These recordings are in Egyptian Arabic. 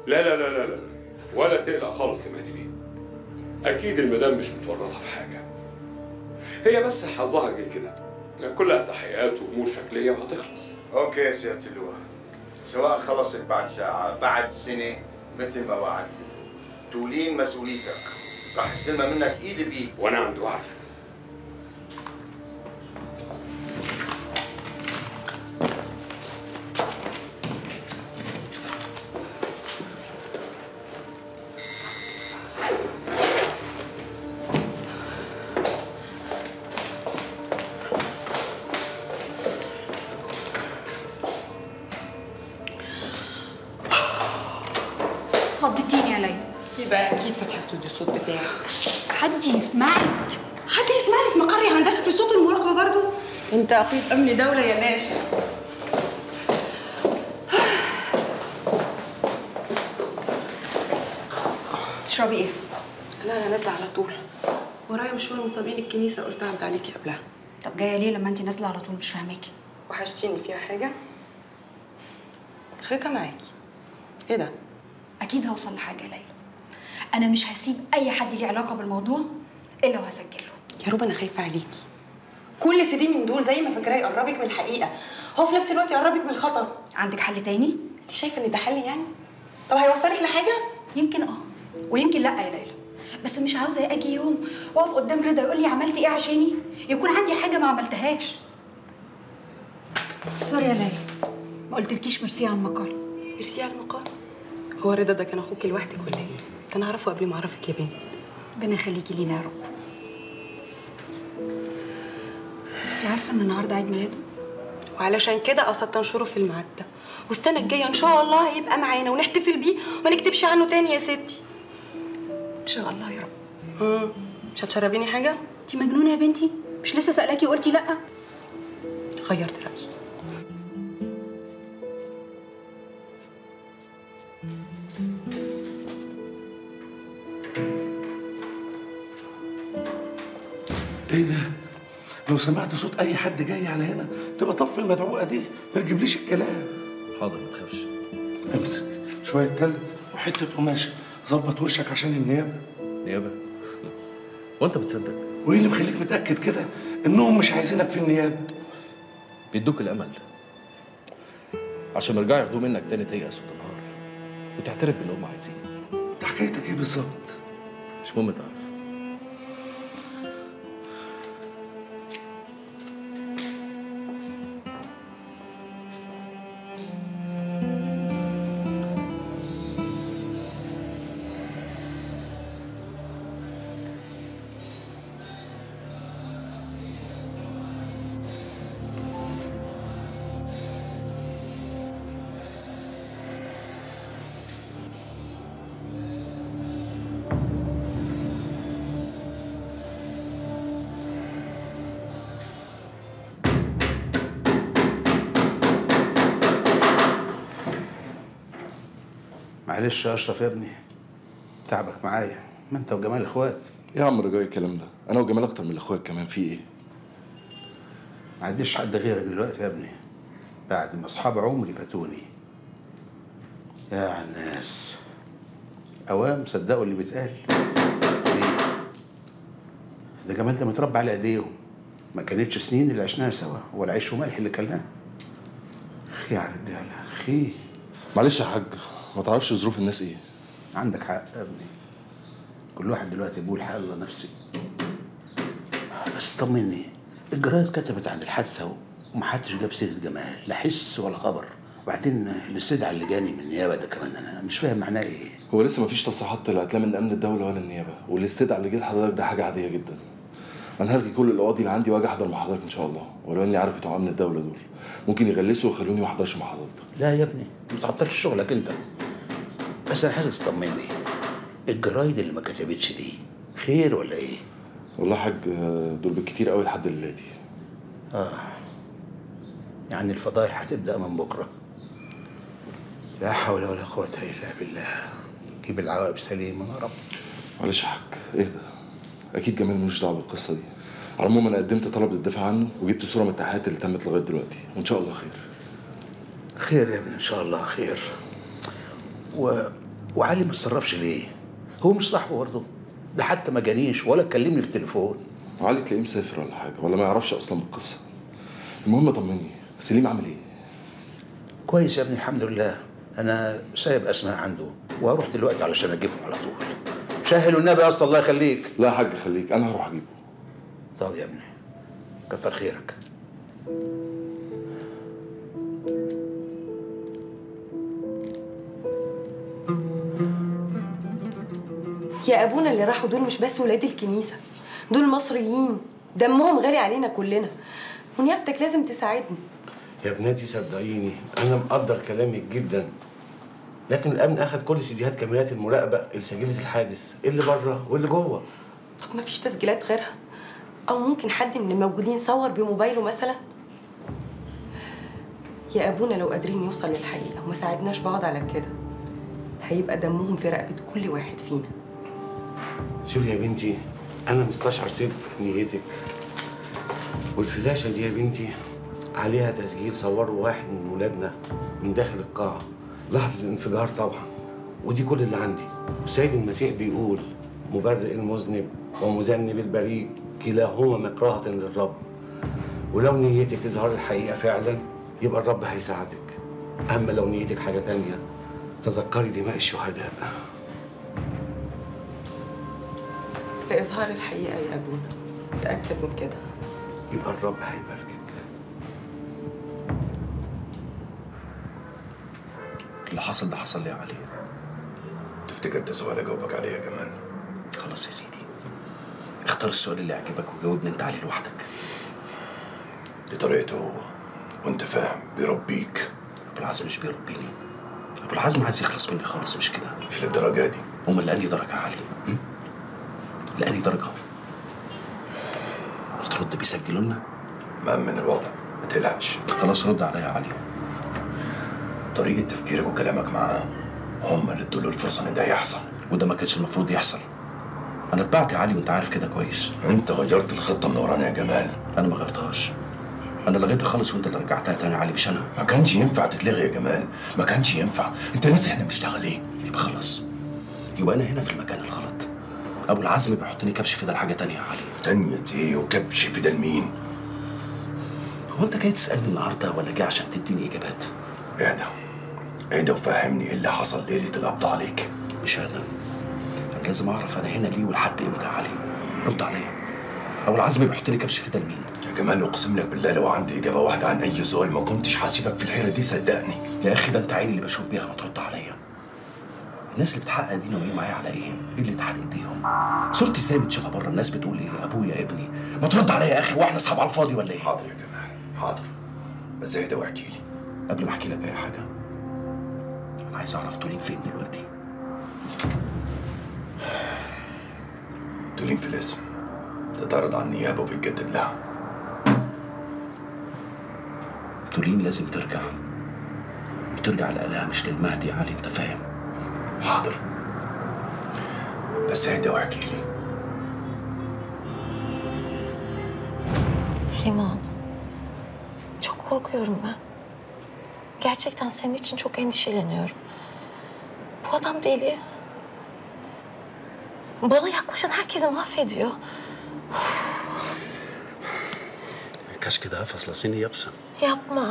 لا لا لا لا لا ولا تقلق خالص يا مهدي بيه اكيد المدام مش متورطه في حاجه هي بس حظها جه كده كلها تحقيقات وامور شكليه وهتخلص اوكي يا سياده اللواء سواء خلصت بعد ساعه بعد سنه مثل ما وعد تولين مسؤوليتك راح استلمها منك ايد بايد وانا عندي وعد خضتيني يا ليلى يبقى اكيد فاتحه استوديو الصوت بتاعك حد يسمعك حد يسمعني في مقري هندسه الصوت المراقبه برضو انت عقيد امن دوله يا باشا تشربي ايه؟ لا انا نازله على طول ورايا مشوار مصابين الكنيسه قلت اعدي عليكي قبلها طب جايه ليه لما انت نازله على طول مش فاهماكي وحشتيني فيها حاجه خريطه معاكي ايه ده اكيد هوصل لحاجه يا ليلى انا مش هسيب اي حد ليه علاقه بالموضوع الا وهسجله يا روب انا خايفه عليكي كل سي دي من دول زي ما فاكراه يقربك من الحقيقه هو في نفس الوقت يقربك من الخطر عندك حل تاني انت شايفه ان ده حل يعني طب هيوصلك لحاجه يمكن اه ويمكن لا يا ليلى بس مش عاوزه اجي يوم واقف قدام رضا يقول لي عملتي ايه عشاني يكون عندي حاجه ما عملتهاش سوري يا ليلى ما قلتلكيش ميرسي على المقال ميرسي على المقال هو رضا ده كان اخوك لوحدك ولا ايه كان اعرفه قبل ما اعرفك يا بنت ربنا يخليكي لينا يا رب انت عارفه ان النهارده عيد ميلاده وعلشان كده قصدت انشره في الميعاد ده والسنه الجايه ان شاء الله هيبقى معانا ونحتفل بيه وما نكتبش عنه تاني يا ستي ان شاء الله يا رب امم مش هتشربيني حاجه انت مجنونه يا بنتي مش لسه سألاكي وقلتي لا غيرت رايي ايه ده؟ لو سمعت صوت اي حد جاي على هنا تبقى طفي المدعوقه دي ما تجيبليش الكلام حاضر ما تخافش امسك شويه تلج وحته قماشه ظبط وشك عشان النيابه نيابه وانت بتصدق وايه اللي مخليك متاكد كده انهم مش عايزينك في النيابه بيدوك الامل عشان ما يرجعوا ياخدوه منك تاني تيأس وتنهار وتعترف باللي هم عايزينه ده حكايتك ايه بالظبط مش مهم تعرف معلش يا اشرف يا ابني تعبك معايا ما انت وجمال اخوات يا عم رجاء الكلام ده انا وجمال اكتر من الاخوات كمان في ايه ما عنديش حد غيرك دلوقتي يا ابني بعد ما اصحاب عمري فاتوني يا الناس اوام صدقوا اللي بيتقال ليه؟ ده جمال ده متربى على ايديهم ما كانتش سنين اللي عشناها سوا ولا عيش وملح اللي كلناه اخي يا رجاله اخي معلش يا حاج ما تعرفش ظروف الناس ايه عندك حق يا ابني كل واحد دلوقتي بيقول حق الله نفسي بس طمني الجرايد كتبت عن الحادثه ومحدش جاب سيره جمال لا حس ولا خبر وبعدين الاستدعاء اللي جاني من النيابه ده كمان انا مش فاهم معناه ايه هو لسه ما فيش تصريحات طلعت لا من امن الدوله ولا النيابه والاستدعاء اللي جه لحضرتك ده حاجه عاديه جدا انا هلغي كل القواضي اللي عندي واجي احضر مع حضرتك ان شاء الله ولو اني عارف بتوع امن الدوله دول ممكن يغلسوا ويخلوني ما احضرش مع حضرتك لا يا ابني ما تعطلش شغلك انت بس انا عايزك تطمني الجرايد اللي ما كتبتش دي خير ولا ايه؟ والله يا حاج آه، دول بالكتير قوي لحد الليلة اه يعني الفضايح هتبدا من بكره لا حول ولا قوه الا بالله جيب العواقب سليمه يا رب معلش يا حاج اهدى اكيد جمال ملوش دعوه بالقصه دي على العموم انا قدمت طلب للدفاع عنه وجبت صوره من التحقيقات اللي تمت لغايه دلوقتي وان شاء الله خير خير يا ابني ان شاء الله خير و وعلي ما اتصرفش ليه هو مش صاحبه برضه ده حتى ما جانيش ولا كلمني في التليفون علي تلاقيه مسافر ولا حاجه ولا ما يعرفش اصلا بالقصه المهم طمني سليم عامل ايه كويس يا ابني الحمد لله انا سايب اسماء عنده وهروح دلوقتي علشان اجيبهم على طول شاهل والنبي يا اسطى الله يخليك لا يا حاج خليك انا هروح اجيبه طب يا ابني كتر خيرك يا ابونا اللي راحوا دول مش بس ولاد الكنيسه دول مصريين دمهم غالي علينا كلنا ونيافتك لازم تساعدني يا بناتي صدقيني انا مقدر كلامك جدا لكن الامن اخذ كل سيديهات كاميرات المراقبه لسجله الحادث اللي بره واللي جوه طب ما فيش تسجيلات غيرها او ممكن حد من الموجودين صور بموبايله مثلا يا ابونا لو قادرين نوصل للحقيقه وما ساعدناش بعض على كده هيبقى دمهم في رقبه كل واحد فينا شوفي يا بنتي انا مستشعر صدق نيتك والفلاشه دي يا بنتي عليها تسجيل صوره واحد من ولادنا من داخل القاعه لحظه الانفجار طبعا ودي كل اللي عندي والسيد المسيح بيقول مبرئ المذنب ومذنب البريء كلاهما مكرهة للرب ولو نيتك إظهار الحقيقة فعلا يبقى الرب هيساعدك أما لو نيتك حاجة تانية تذكري دماء الشهداء لإظهار الحقيقة يا أبونا تأكد من كده يبقى الرب هيباركك اللي حصل ده حصل لي يا علي تفتكر ده سؤال اجاوبك عليه يا جمال خلاص يا سيدي اختار السؤال اللي يعجبك وجاوبني انت عليه لوحدك دي طريقته هو وانت فاهم بيربيك ابو العزم مش بيربيني ابو العزم عايز يخلص مني خالص مش كده مش للدرجه دي امال لاني درجه يا علي م? لاني درجه هترد بيسجلوا لنا مأمن الوضع ما تقلقش خلاص رد عليا يا علي طريقه تفكيرك وكلامك معاه هم اللي ادوا له الفرصه ان ده يحصل وده ما كانش المفروض يحصل انا اتبعت يا علي وانت عارف كده كويس انت غيرت الخطه من ورانا يا جمال انا ما غيرتهاش انا لغيتها خالص وانت اللي رجعتها تاني يا علي مش انا ما كانش ينفع تتلغي يا جمال ما كانش ينفع انت ناسي احنا بنشتغل ايه يبقى خلاص يبقى انا هنا في المكان الغلط ابو العزم بيحطني كبش في ده لحاجه تانية يا علي تانية ايه وكبش في ده لمين هو انت جاي تسالني النهارده ولا جاي عشان تديني اجابات اهدى اهدى وفهمني ايه اللي حصل ليله القبض عليك مش هذا انا لازم اعرف انا هنا ليه ولحد امتى يا علي رد عليا ابو العزم بيحطني كبش في ده لمين يا جمال اقسم لك بالله لو عندي اجابه واحده عن اي سؤال ما كنتش حاسبك في الحيره دي صدقني يا اخي ده انت عيني اللي بشوف بيها ما ترد عليا الناس اللي بتحقق دي ناويين معايا على ايه؟ ايه اللي تحت ايديهم؟ صورتي ازاي متشافه بره الناس بتقول ايه؟ ابويا ابني ما ترد عليا يا اخي واحنا اصحاب على الفاضي ولا ايه؟ حاضر يا جمال حاضر بس اهدى واحكي لي قبل ما احكي لك اي حاجه انا عايز اعرف تولين فين دلوقتي تولين في الاسم تتعرض على النيابه وبيتجدد لها تولين لازم ترجع وترجع لآلهة مش للمهدي يا علي انت فاهم حاضر بس اهدى واحكي لي Liman. Çok korkuyorum ben. Gerçekten senin için çok endişeleniyorum. Bu adam deli. Bana yaklaşan herkesi mahvediyor. كشك ده فصلصيني يابسه Yapma.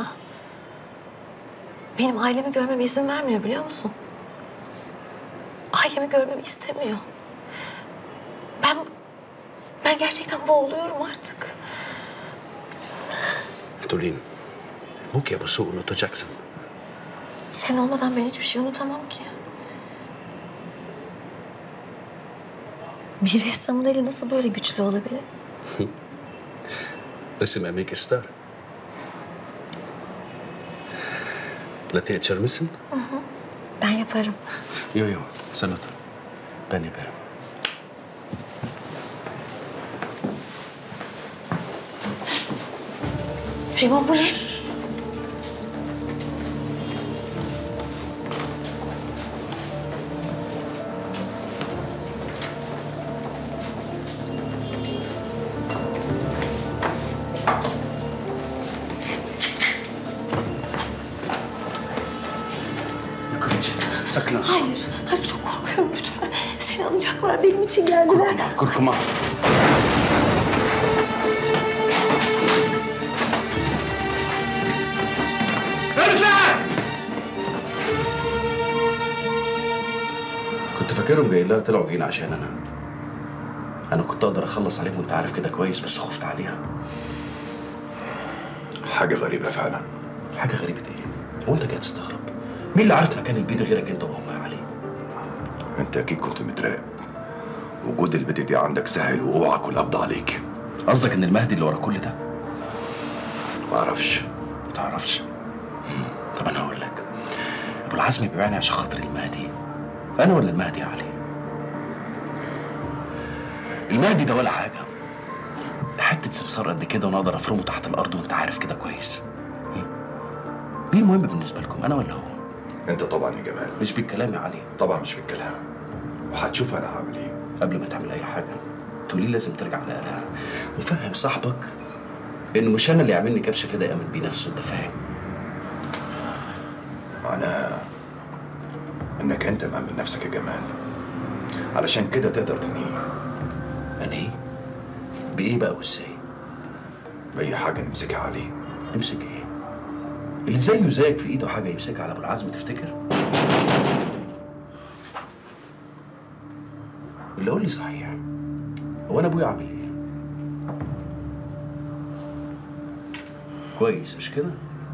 Benim ailemi görmeme izin vermiyor biliyor musun? Ailemi görmemi istemiyor. Ben... Ben gerçekten boğuluyorum artık. تولين ابوك يا بسوق unutacaksın Sen olmadan ben hiçbir şey unutamam ki. Bir ressamın eli nasıl böyle güçlü olabilir? resim emek ister Latte içer misin? Ben yaparım. Yok yok sen otur. Ben yaparım. Riman bu ne? Yukarı çık. Saklan. Hayır, hayır çok korkuyorum lütfen. Seni alacaklar, benim için geldiler. Korkma. كنت فاكرهم جايين لها طلعوا جايين عشان انا انا كنت اقدر اخلص عليهم وانت عارف كده كويس بس خفت عليها حاجة غريبة فعلا حاجه غريبه ايه هو انت جاي تستغرب مين اللي عارف مكان البيت غيرك انت وهم يا علي انت اكيد كنت متراقب وجود البت دي عندك سهل وقوعك والقبض عليك قصدك ان المهدي اللي ورا كل ده معرفش ما تعرفش طب انا هقول لك ابو العزم بيبيعني عشان خاطر المهدي انا ولا المهدي يا علي المهدي ده ولا حاجه ده حته سمسار قد كده وانا اقدر افرمه تحت الارض وانت عارف كده كويس هم؟ مين المهم بالنسبه لكم انا ولا هو انت طبعا يا جمال مش بالكلام يا علي طبعا مش في الكلام وهتشوف انا هعمل ايه قبل ما تعمل اي حاجه تقولي لازم ترجع لقراها وفهم صاحبك انه مش انا اللي يعملني كبش فدا يامن بيه نفسه انت فاهم معناها انك انت مأمن نفسك يا جمال علشان كده تقدر تنهيه انهي بايه بقى وازاي بأي حاجة نمسكها عليه امسك ايه اللي زيه زيك في ايده حاجه يمسكها على ابو العزم تفتكر اللي قول لي صحيح هو انا ابويا عامل ايه كويس مش كده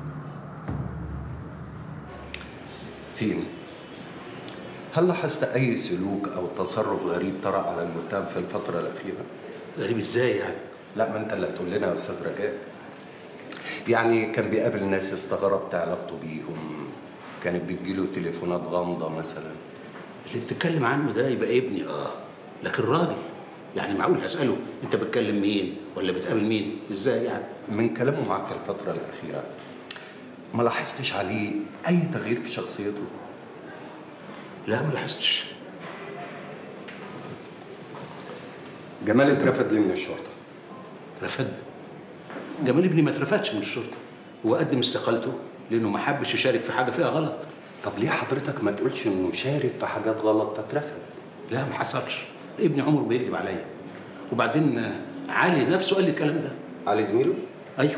سين هل لاحظت أي سلوك أو تصرف غريب طرأ على المتهم في الفترة الأخيرة؟ غريب ازاي يعني؟ لا ما أنت اللي هتقول لنا يا أستاذ رجاء. يعني كان بيقابل ناس استغربت علاقته بيهم، كانت بتجيله تليفونات غامضة مثلا. اللي بتتكلم عنه ده يبقى ابني اه لكن راجل يعني معقول هسأله انت بتكلم مين ولا بتقابل مين؟ ازاي يعني؟ من كلامه معاك في الفترة الأخيرة ما لاحظتش عليه أي تغيير في شخصيته؟ لا ما لاحظتش جمال اترفد ليه من الشرطة؟ رفد جمال ابني ما اترفدش من الشرطه هو قدم استقالته لانه ما حبش يشارك في حاجه فيها غلط طب ليه حضرتك ما تقولش إنه شارك في حاجات غلط فاترفد؟ لا ما حصلش ابني عمره ما يكذب عليا وبعدين آه، علي نفسه قال لي الكلام ده علي زميله؟ ايوه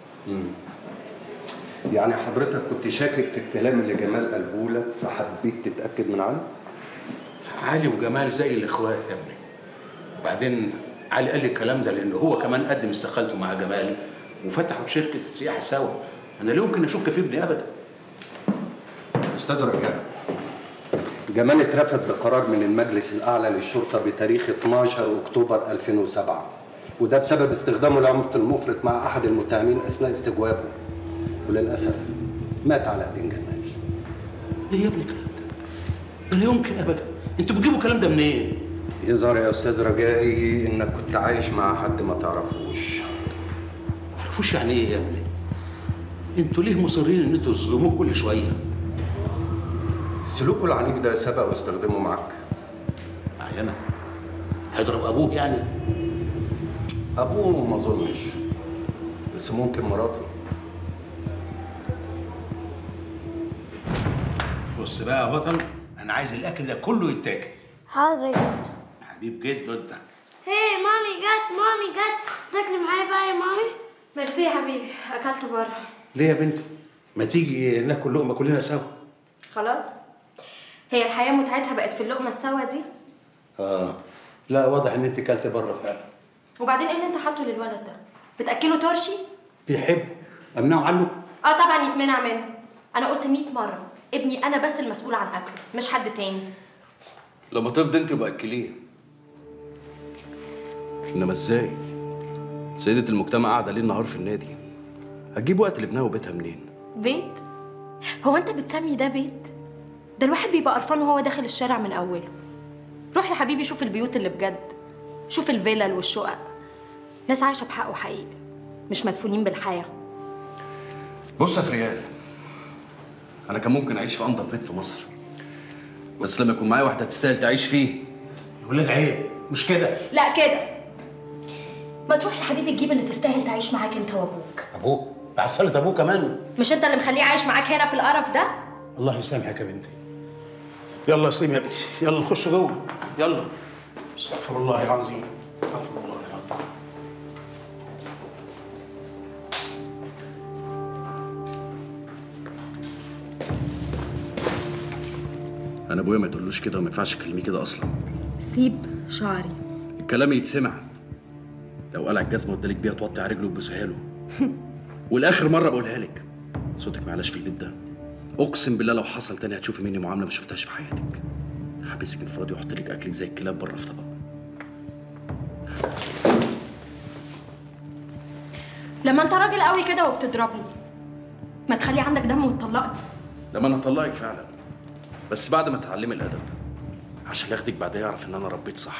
يعني حضرتك كنت شاكك في الكلام اللي جمال قاله لك فحبيت تتأكد من علي؟ علي وجمال زي الاخوات يا ابني وبعدين علي قال لي الكلام ده لانه هو كمان قدم استقالته مع جمال وفتحوا شركه السياحه سوا انا لا يمكن اشك في ابني ابدا أستاذ رجاء جمال اترفد بقرار من المجلس الأعلى للشرطة بتاريخ 12 أكتوبر 2007 وده بسبب استخدامه لعنف المفرط مع أحد المتهمين أثناء استجوابه وللأسف مات على أيدين جمال ايه يا ابني الكلام ده؟ ده لا يمكن ابدا انتوا بتجيبوا الكلام ده منين؟ يظهر يا أستاذ رجائي إنك كنت عايش مع حد ما تعرفوش ما تعرفوش يعني ايه يا ابني؟ انتوا ليه مصرين ان انتوا تظلموه كل شويه؟ سلوكه العنيف ده سبق واستخدمه معك معايا انا هيضرب ابوه يعني؟ أبوه ما أظنش بس ممكن مراته بص بقى يا بطل انا عايز الاكل ده كله يتاكل حاضر يا جد. حبيب جدا انت هي مامي جت مامي جت تاكلي معايا بقى يا مامي ميرسي يا حبيبي اكلت بره ليه يا بنتي؟ ما تيجي ناكل لقمه كلنا سوا خلاص هي الحياه متعتها بقت في اللقمه السوا دي اه لا واضح ان انت كلت بره فعلا وبعدين ايه اللي انت حاطه للولد ده بتاكله ترشي بيحب امنعه عنه اه طبعا يتمنع منه انا قلت 100 مره ابني انا بس المسؤول عن اكله مش حد تاني لما تفضى انت يبقى اكليه انما ازاي سيدة المجتمع قاعدة ليل نهار في النادي هتجيب وقت لابنها وبيتها منين؟ بيت هو انت بتسمي ده بيت ده الواحد بيبقى قرفان وهو داخل الشارع من اوله روح يا حبيبي شوف البيوت اللي بجد شوف الفلل والشقق ناس عايشه بحقه حقيقي مش مدفونين بالحياه بص يا فريال انا كان ممكن اعيش في انضف بيت في مصر بس لما يكون معايا واحده تستاهل تعيش فيه يا ولاد عيب مش كده لا كده ما تروح يا حبيبي تجيب اللي تستاهل تعيش معاك انت وابوك ابوه بعسلت ابوه كمان مش انت اللي مخليه عايش معاك هنا في القرف ده الله يسامحك يا بنتي يلا يا سليم يا ابني يلا نخش جوه يلا استغفر الله العظيم استغفر الله العظيم انا ابويا ما تقولوش كده وما ينفعش تكلميه كده اصلا سيب شعري الكلام يتسمع لو قلع الجزمه وادالك بيها توطي على رجله وتبوسها له والاخر مره بقولها لك صوتك معلاش في البيت ده اقسم بالله لو حصل تاني هتشوفي مني معامله ما شفتهاش في حياتك هحبسك انفرادي واحط لك اكلك زي الكلاب بره في طبق لما انت راجل قوي كده وبتضربني ما تخلي عندك دم وتطلقني لما انا هطلقك فعلا بس بعد ما تتعلمي الادب عشان ياخدك بعدها يعرف ان انا ربيت صح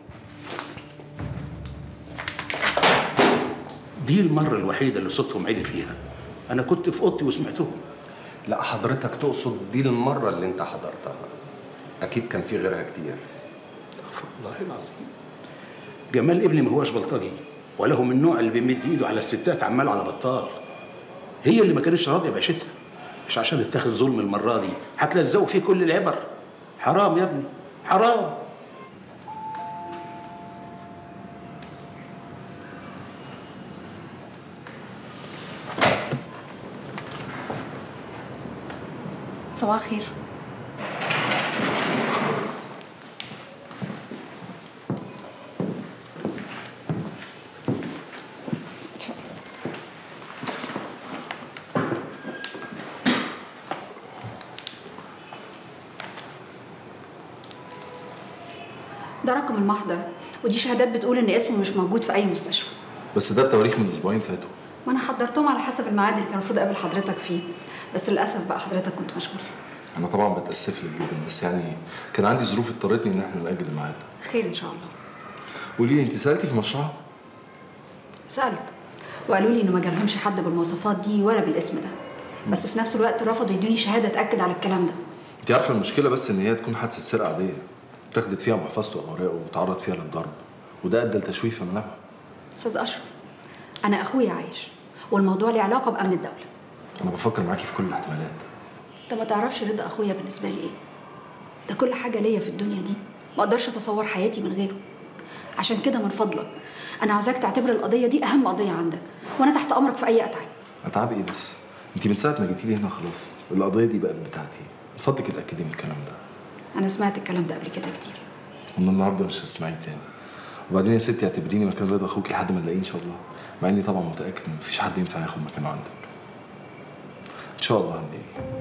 دي المرة الوحيدة اللي صوتهم عالي فيها أنا كنت في أوضتي وسمعتهم لا حضرتك تقصد دي المرة اللي انت حضرتها أكيد كان في غيرها كتير استغفر الله العظيم جمال ابني ما هوش بلطجي ولا هو من النوع اللي بيمد ايده على الستات عمال على بطال هي اللي ما كانتش راضيه بعيشتها مش عشان اتخذ ظلم المره دي هتلزقوا فيه كل العبر حرام يا ابني حرام صباح الخير ده رقم المحضر ودي شهادات بتقول ان اسمه مش موجود في اي مستشفى بس ده التواريخ من اسبوعين فاتوا وانا حضرتهم على حسب الميعاد اللي كان المفروض اقابل حضرتك فيه بس للاسف بقى حضرتك كنت مشغول انا طبعا بتاسف لك جدا بس يعني كان عندي ظروف اضطرتني ان احنا ناجل الميعاد خير ان شاء الله قولي لي انت سالتي في مشروع سالت وقالوا لي انه ما جالهمش حد بالمواصفات دي ولا بالاسم ده بس في نفس الوقت رفضوا يدوني شهاده تاكد على الكلام ده انت عارفه المشكله بس ان هي تكون حادثه سرقه عاديه اتاخدت فيها محفظته واوراقه وتعرض فيها للضرب وده ادى لتشويه في ملامحه استاذ اشرف انا اخويا عايش والموضوع له علاقه بامن الدوله انا بفكر معاكي في كل الاحتمالات انت ما تعرفش رضا اخويا بالنسبه لي ايه ده كل حاجه ليا في الدنيا دي ما اقدرش اتصور حياتي من غيره عشان كده من فضلك انا عاوزاك تعتبر القضيه دي اهم قضيه عندك وانا تحت امرك في اي اتعاب اتعب ايه بس انت من ساعه ما جيتي لي هنا خلاص القضيه دي بقت بتاعتي من فضلك اتاكدي من الكلام ده انا سمعت الكلام ده قبل كده كتير ومن النهارده مش هتسمعيه تاني وبعدين يا ستي اعتبريني مكان رضا اخوك لحد ما نلاقيه ان شاء الله مع اني طبعا متاكد ان مفيش حد ينفع ياخد مكانه عندك ان شاء الله هنلاقيه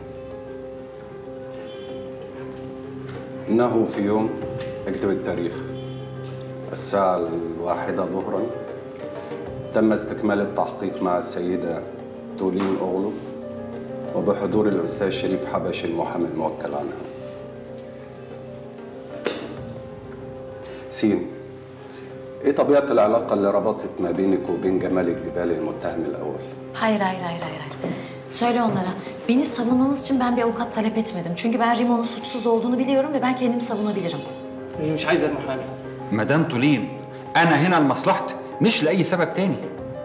إنه في يوم اكتب التاريخ الساعة الواحدة ظهرا تم استكمال التحقيق مع السيدة تولين أغلو وبحضور الأستاذ شريف حبشي المحامي الموكل عنها سين إيه طبيعة العلاقة اللي rabطت ما بينك وبين جمال الجبالي المتهم الأول؟ Hayır, hayır, hayır, hayır. hayır. Söyle onlara. Beni savunmanız için ben bir avukat talep etmedim. Çünkü ben Rimo'nun suçsuz olduğunu biliyorum ve ben kendimi savunabilirim. هي مش عايزه المحامي مدام تولين انا هنا لمصلحتك مش لاي سبب تاني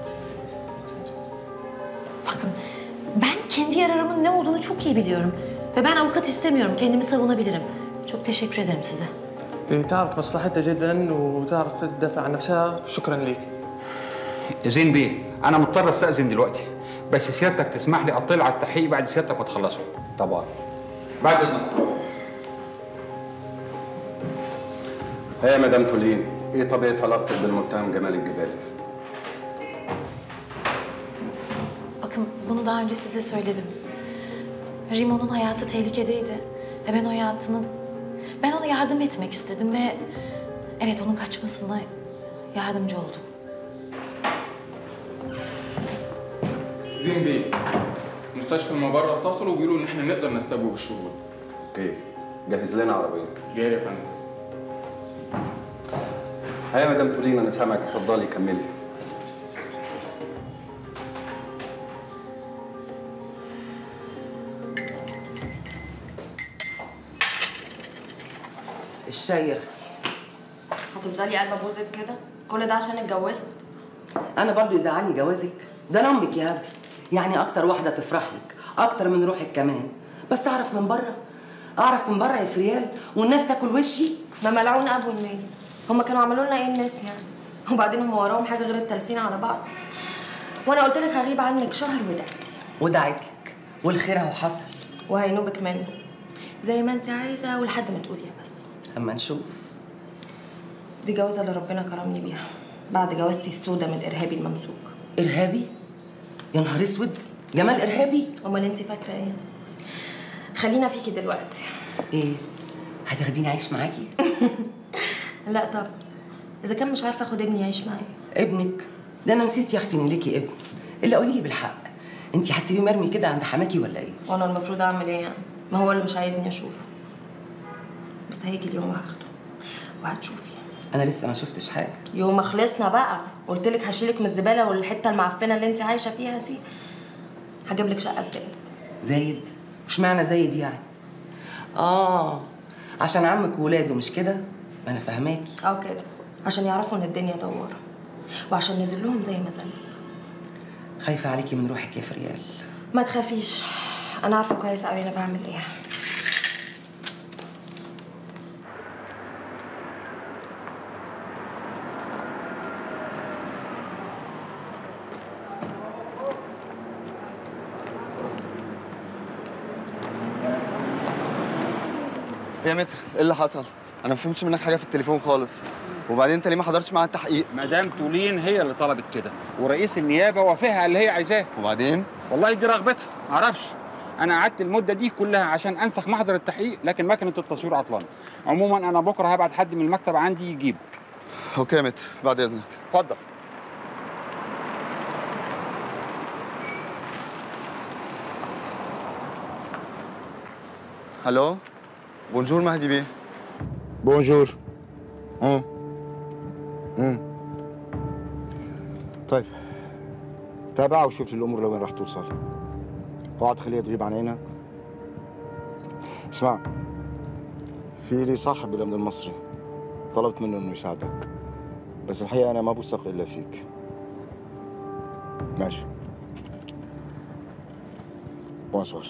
Bakın, ben kendi yararımın ne olduğunu çok iyi biliyorum. Ve ben avukat istemiyorum, kendimi savunabilirim. Çok teşekkür ederim size. هي تعرف مصلحتها جدا وتعرف تدافع عن نفسها شكرا ليك زين بيه انا مضطر استاذن دلوقتي بس سيادتك تسمح لي اطلع على التحقيق بعد سيادتك ما تخلصوا طبعا بعد اذنك هي يا مدام تولين إيه طبيعة علاقتك بالمتهم جمال الجبالي؟ Bakın, bunu daha önce size söyledim. Rimo'nun hayatı tehlikedeydi. Ve ben o hayatını... Ben ona yardım etmek istedim ve... Evet, onun kaçmasına yardımcı oldum. زين بيه مستشفى المبرة اتصلوا وبيقولوا ان احنا نقدر نستجوب الشغل اوكي جهز لنا عربية جاي يا فندم هيا يا مدام تولين أنا سامعك اتفضلي كملي الشاي يا اختي هتفضلي قلبه بوزك كده كل ده عشان اتجوزت انا برضو يزعلني جوازك ده انا امك يا هبل يعني اكتر واحده تفرح لك اكتر من روحك كمان بس تعرف من بره اعرف من بره يا فريال والناس تاكل وشي ما ملعون ابو الناس هما كانوا عملوا لنا ايه الناس يعني وبعدين هم وراهم حاجه غير التلسين على بعض وانا قلت لك هغيب عنك شهر ودعت لي ودعت لك والخير اهو حصل وهينوبك منه زي ما انت عايزه ولحد ما تقولي يا بس اما نشوف دي جوازه اللي ربنا كرمني بيها بعد جوازتي السودة من الارهابي الممسوك ارهابي يا نهار اسود جمال ارهابي امال انت فاكره ايه خلينا فيكي دلوقتي ايه هتاخديني عايش معاكي لا طب اذا كان مش عارفه اخد ابني يعيش معايا ابنك ده انا نسيت يا اختي ان ليكي ابن الا قولي لي بالحق انت هتسيبيه مرمي كده عند حماكي ولا ايه وانا المفروض اعمل ايه يعني ما هو اللي مش عايزني اشوفه بس هيجي اليوم وهاخده وهتشوفي انا لسه ما شفتش حاجه يوم ما خلصنا بقى قلت لك هشيلك من الزباله والحته المعفنه اللي انت عايشه فيها دي هجيب لك شقه في زايد زايد مش معنى زايد يعني اه عشان عمك وولاده مش كده ما انا فاهماكي اه كده عشان يعرفوا ان الدنيا دواره وعشان نزل لهم زي ما زل خايفه عليكي من روحك يا فريال ما تخافيش انا عارفه كويس قوي انا بعمل ايه يا متر ايه اللي حصل؟ انا ما فهمتش منك حاجه في التليفون خالص وبعدين انت ليه ما حضرتش معاها التحقيق؟ مدام تولين هي اللي طلبت كده ورئيس النيابه وافقها على اللي هي عايزاه وبعدين؟ والله دي رغبتها معرفش انا قعدت المده دي كلها عشان انسخ محضر التحقيق لكن مكنه التصوير عطلانه عموما انا بكره هبعت حد من المكتب عندي يجيبه اوكي يا متر بعد اذنك اتفضل الو بونجور مهدي بيه بونجور امم امم طيب تابع وشوف لي الامور لوين راح توصل اوعى تخليها تغيب عن عينك اسمع في لي صاحب بالامن المصري طلبت منه انه يساعدك بس الحقيقه انا ما بوثق الا فيك ماشي بونسوار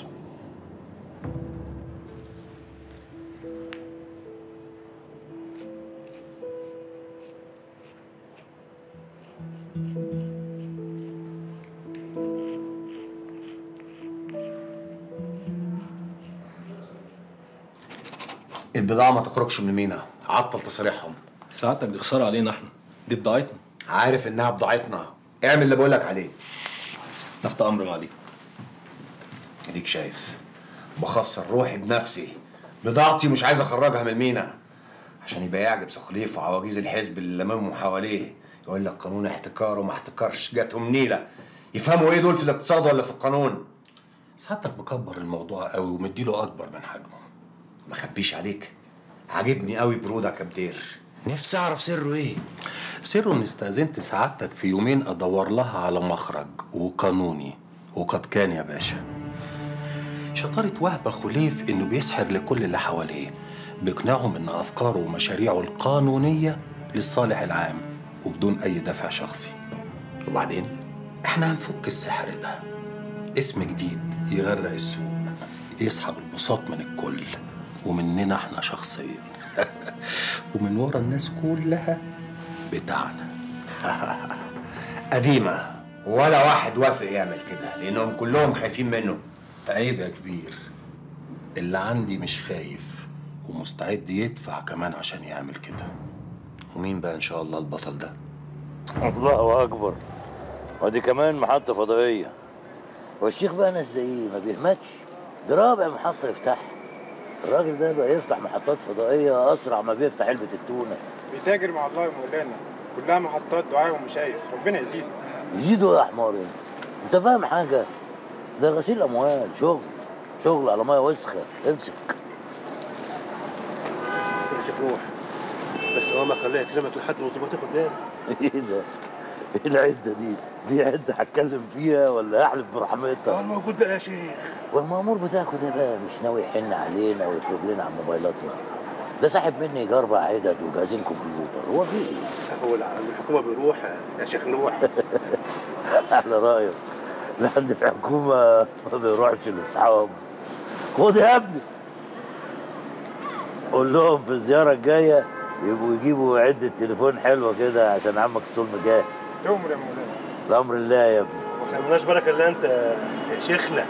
البضاعة ما تخرجش من المينا عطل تصاريحهم سعادتك دي خسارة علينا احنا دي بضاعتنا عارف انها بضاعتنا اعمل اللي بقولك عليه تحت امر معالي اديك شايف بخسر روحي بنفسي بضاعتي مش عايز اخرجها من المينا عشان يبقى يعجب سخليف وعواجيز الحزب اللي لممهم حواليه يقول لك قانون احتكار وما احتكرش جاتهم نيله يفهموا ايه دول في الاقتصاد ولا في القانون سعادتك مكبر الموضوع قوي ومديله اكبر من حجمه ما خبيش عليك عاجبني قوي برودك يا بدير نفسي اعرف سره ايه سره اني استاذنت سعادتك في يومين ادور لها على مخرج وقانوني وقد كان يا باشا شطارة وهبة خليف انه بيسحر لكل اللي حواليه بيقنعهم ان افكاره ومشاريعه القانونية للصالح العام وبدون اي دافع شخصي وبعدين احنا هنفك السحر ده اسم جديد يغرق السوق يسحب البساط من الكل ومننا احنا شخصيا ومن ورا الناس كلها بتاعنا قديمة ولا واحد وافق يعمل كده لأنهم كلهم خايفين منه عيب يا كبير اللي عندي مش خايف ومستعد يدفع كمان عشان يعمل كده ومين بقى إن شاء الله البطل ده؟ الله اكبر ودي كمان محطه فضائيه والشيخ بقى ناس ده ايه ما بيهمتش ده رابع محطه يفتحها الراجل ده بقى يفتح محطات فضائيه اسرع ما بيفتح علبه التونه بيتاجر مع الله يا مولانا كلها محطات دعاء ومشايخ ربنا يزيد يزيدوا يا حمار انت انت فاهم حاجه ده غسيل اموال شغل شغل على ميه وسخه امسك يا شيخ نوح بس اوامرك الله يكرمك لحد ما تاخد بالك ايه ده ايه العده دي دي عده هتكلم فيها ولا احلف برحمتها الموجود ده يا شيخ والمأمور بتاعكوا ده بقى مش ناوي يحن علينا ويفرض لنا على موبايلاتنا ده ساحب مني يجي اربع عدد وجهازين كمبيوتر هو في ايه؟ هو الحكومه بيروح يا شيخ نوح على رايك لا عند الحكومه ما بيروحش لاصحاب خد يا ابني قول لهم في الزياره الجايه يبقوا يجيبوا عده تليفون حلوه كده عشان عمك الصلم جاي تؤمر يا مولانا بامر الله يا ابني واحنا مالناش بركه الا انت يا شيخنا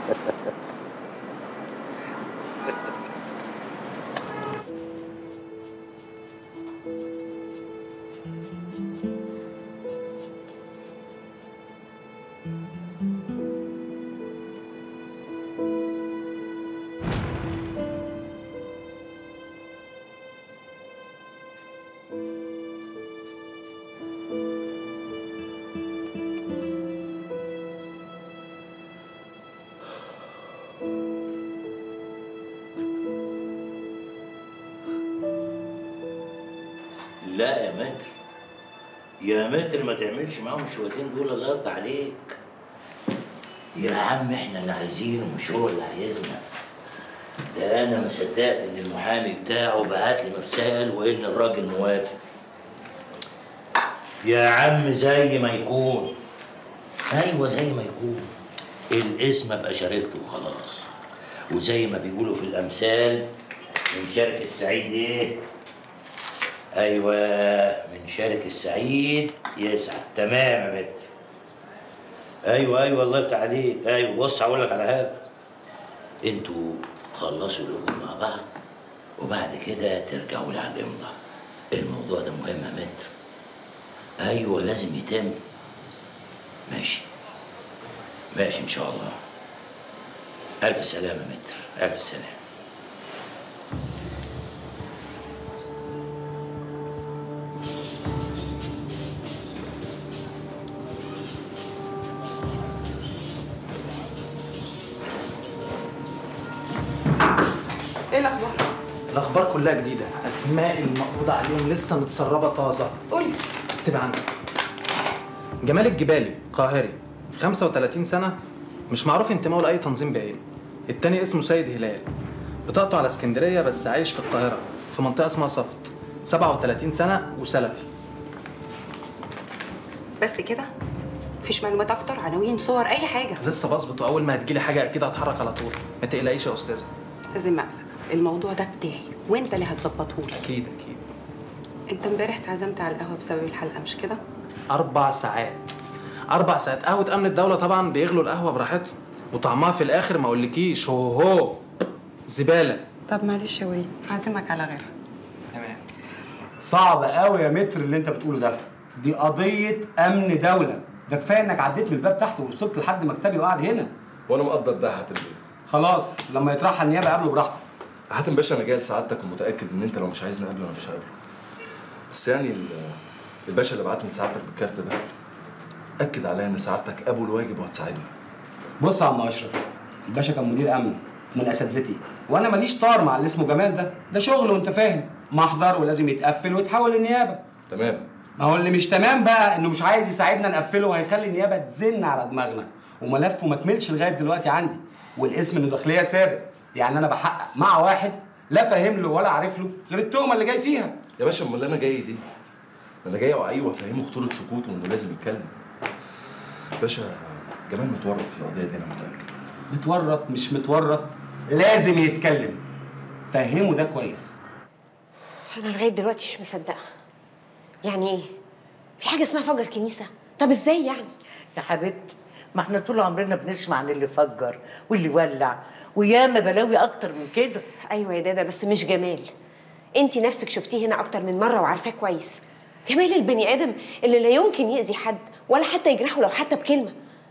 لا يا متر يا متر ما تعملش معاهم الشويتين دول الله يرضى عليك يا عم احنا اللي عايزينه مش هو اللي عايزنا ده انا ما صدقت ان المحامي بتاعه بعت لي مرسال وان الراجل موافق يا عم زي ما يكون ايوه زي ما يكون الاسم ابقى شاركته وخلاص وزي ما بيقولوا في الامثال من شارك السعيد ايه ايوه من شارك السعيد يسعد تمام يا متر ايوه ايوه الله يفتح عليك ايوه بص هقول لك على حاجه انتوا خلصوا العقود مع بعض وبعد كده ترجعوا لي على الامضاء الموضوع ده مهم يا متر ايوه لازم يتم ماشي ماشي ان شاء الله الف سلامه يا متر الف سلامه ايه الاخبار الاخبار كلها جديده اسماء المقبوض عليهم لسه متسربه طازه قولي اكتب عندك جمال الجبالي قاهري 35 سنه مش معروف انتمائه لاي تنظيم بعينه التاني اسمه سيد هلال بطاقته على اسكندريه بس عايش في القاهره في منطقه اسمها صفت 37 سنه وسلفي بس كده مفيش معلومات اكتر عناوين صور اي حاجه لسه بظبط واول ما هتجيلي حاجه اكيد هتحرك على طول ما تقلقيش يا استاذه لازم اقلق الموضوع ده بتاعي وانت اللي هتظبطه لي اكيد اكيد انت امبارح اتعزمت على القهوه بسبب الحلقه مش كده اربع ساعات اربع ساعات قهوه امن الدوله طبعا بيغلوا القهوه براحتهم وطعمها في الاخر ما اقولكيش هو هو زباله طب معلش يا وليد هعزمك على غيرها تمام صعب قوي يا متر اللي انت بتقوله ده دي قضيه امن دوله ده كفايه انك عديت من الباب تحت ووصلت لحد مكتبي وقاعد هنا وانا مقدر ده يا حاتم بيه خلاص لما يطرحها النيابه قابله براحتك حاتم باشا انا جاي لسعادتك ومتاكد ان انت لو مش عايزني اقابله انا مش هقابله بس يعني ال- الباشا اللي بعتني لسعادتك بالكارت ده اكد عليا ان سعادتك ابو الواجب وهتساعدني بص يا عم اشرف الباشا كان مدير امن من اساتذتي وانا ماليش طار مع اللي اسمه جمال ده ده شغل وانت فاهم محضر ولازم يتقفل ويتحول للنيابه تمام ما هو اللي مش تمام بقى انه مش عايز يساعدنا نقفله وهيخلي النيابه تزن على دماغنا وملفه ما كملش لغايه دلوقتي عندي والاسم انه داخليه سابق يعني انا بحقق مع واحد لا فاهم له ولا عارف له غير التهمه اللي جاي فيها يا باشا امال انا جاي ليه؟ ما انا جاي اوعيه وافهمه خطوره سكوته وانه لازم يتكلم باشا جمال متورط في القضيه دي انا متاكد متورط مش متورط لازم يتكلم فهمه ده كويس انا لغايه دلوقتي مش مصدقه يعني ايه في حاجه اسمها فجر كنيسه طب ازاي يعني يا حبيبتي ما احنا طول عمرنا بنسمع عن اللي فجر واللي ولع وياما بلاوي اكتر من كده ايوه يا دادا بس مش جمال انت نفسك شفتيه هنا اكتر من مره وعارفاه كويس جمال البني ادم اللي لا يمكن يأذي حد ولا حتى يجرحه لو حتى بكلمه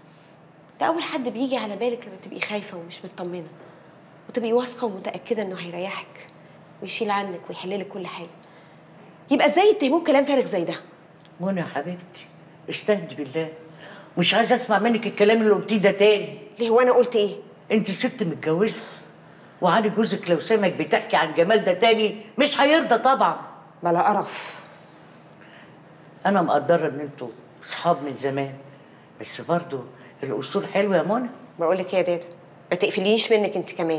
ده اول حد بيجي على بالك لما تبقي خايفه ومش مطمنه وتبقي واثقه ومتاكده انه هيريحك ويشيل عنك ويحل لك كل حاجه يبقى ازاي يتهموه كلام فارغ زي ده منى يا حبيبتي استهدي بالله مش عايزه اسمع منك الكلام اللي قلتيه ده تاني ليه وانا قلت ايه انت ست متجوزه وعلي جوزك لو سمعك بتحكي عن جمال ده تاني مش هيرضى طبعا بلا قرف انا مقدره ان انتوا صحاب من زمان بس برضو الاصول حلوه يا منى بقول لك ايه يا دادا ما تقفليش منك انت كمان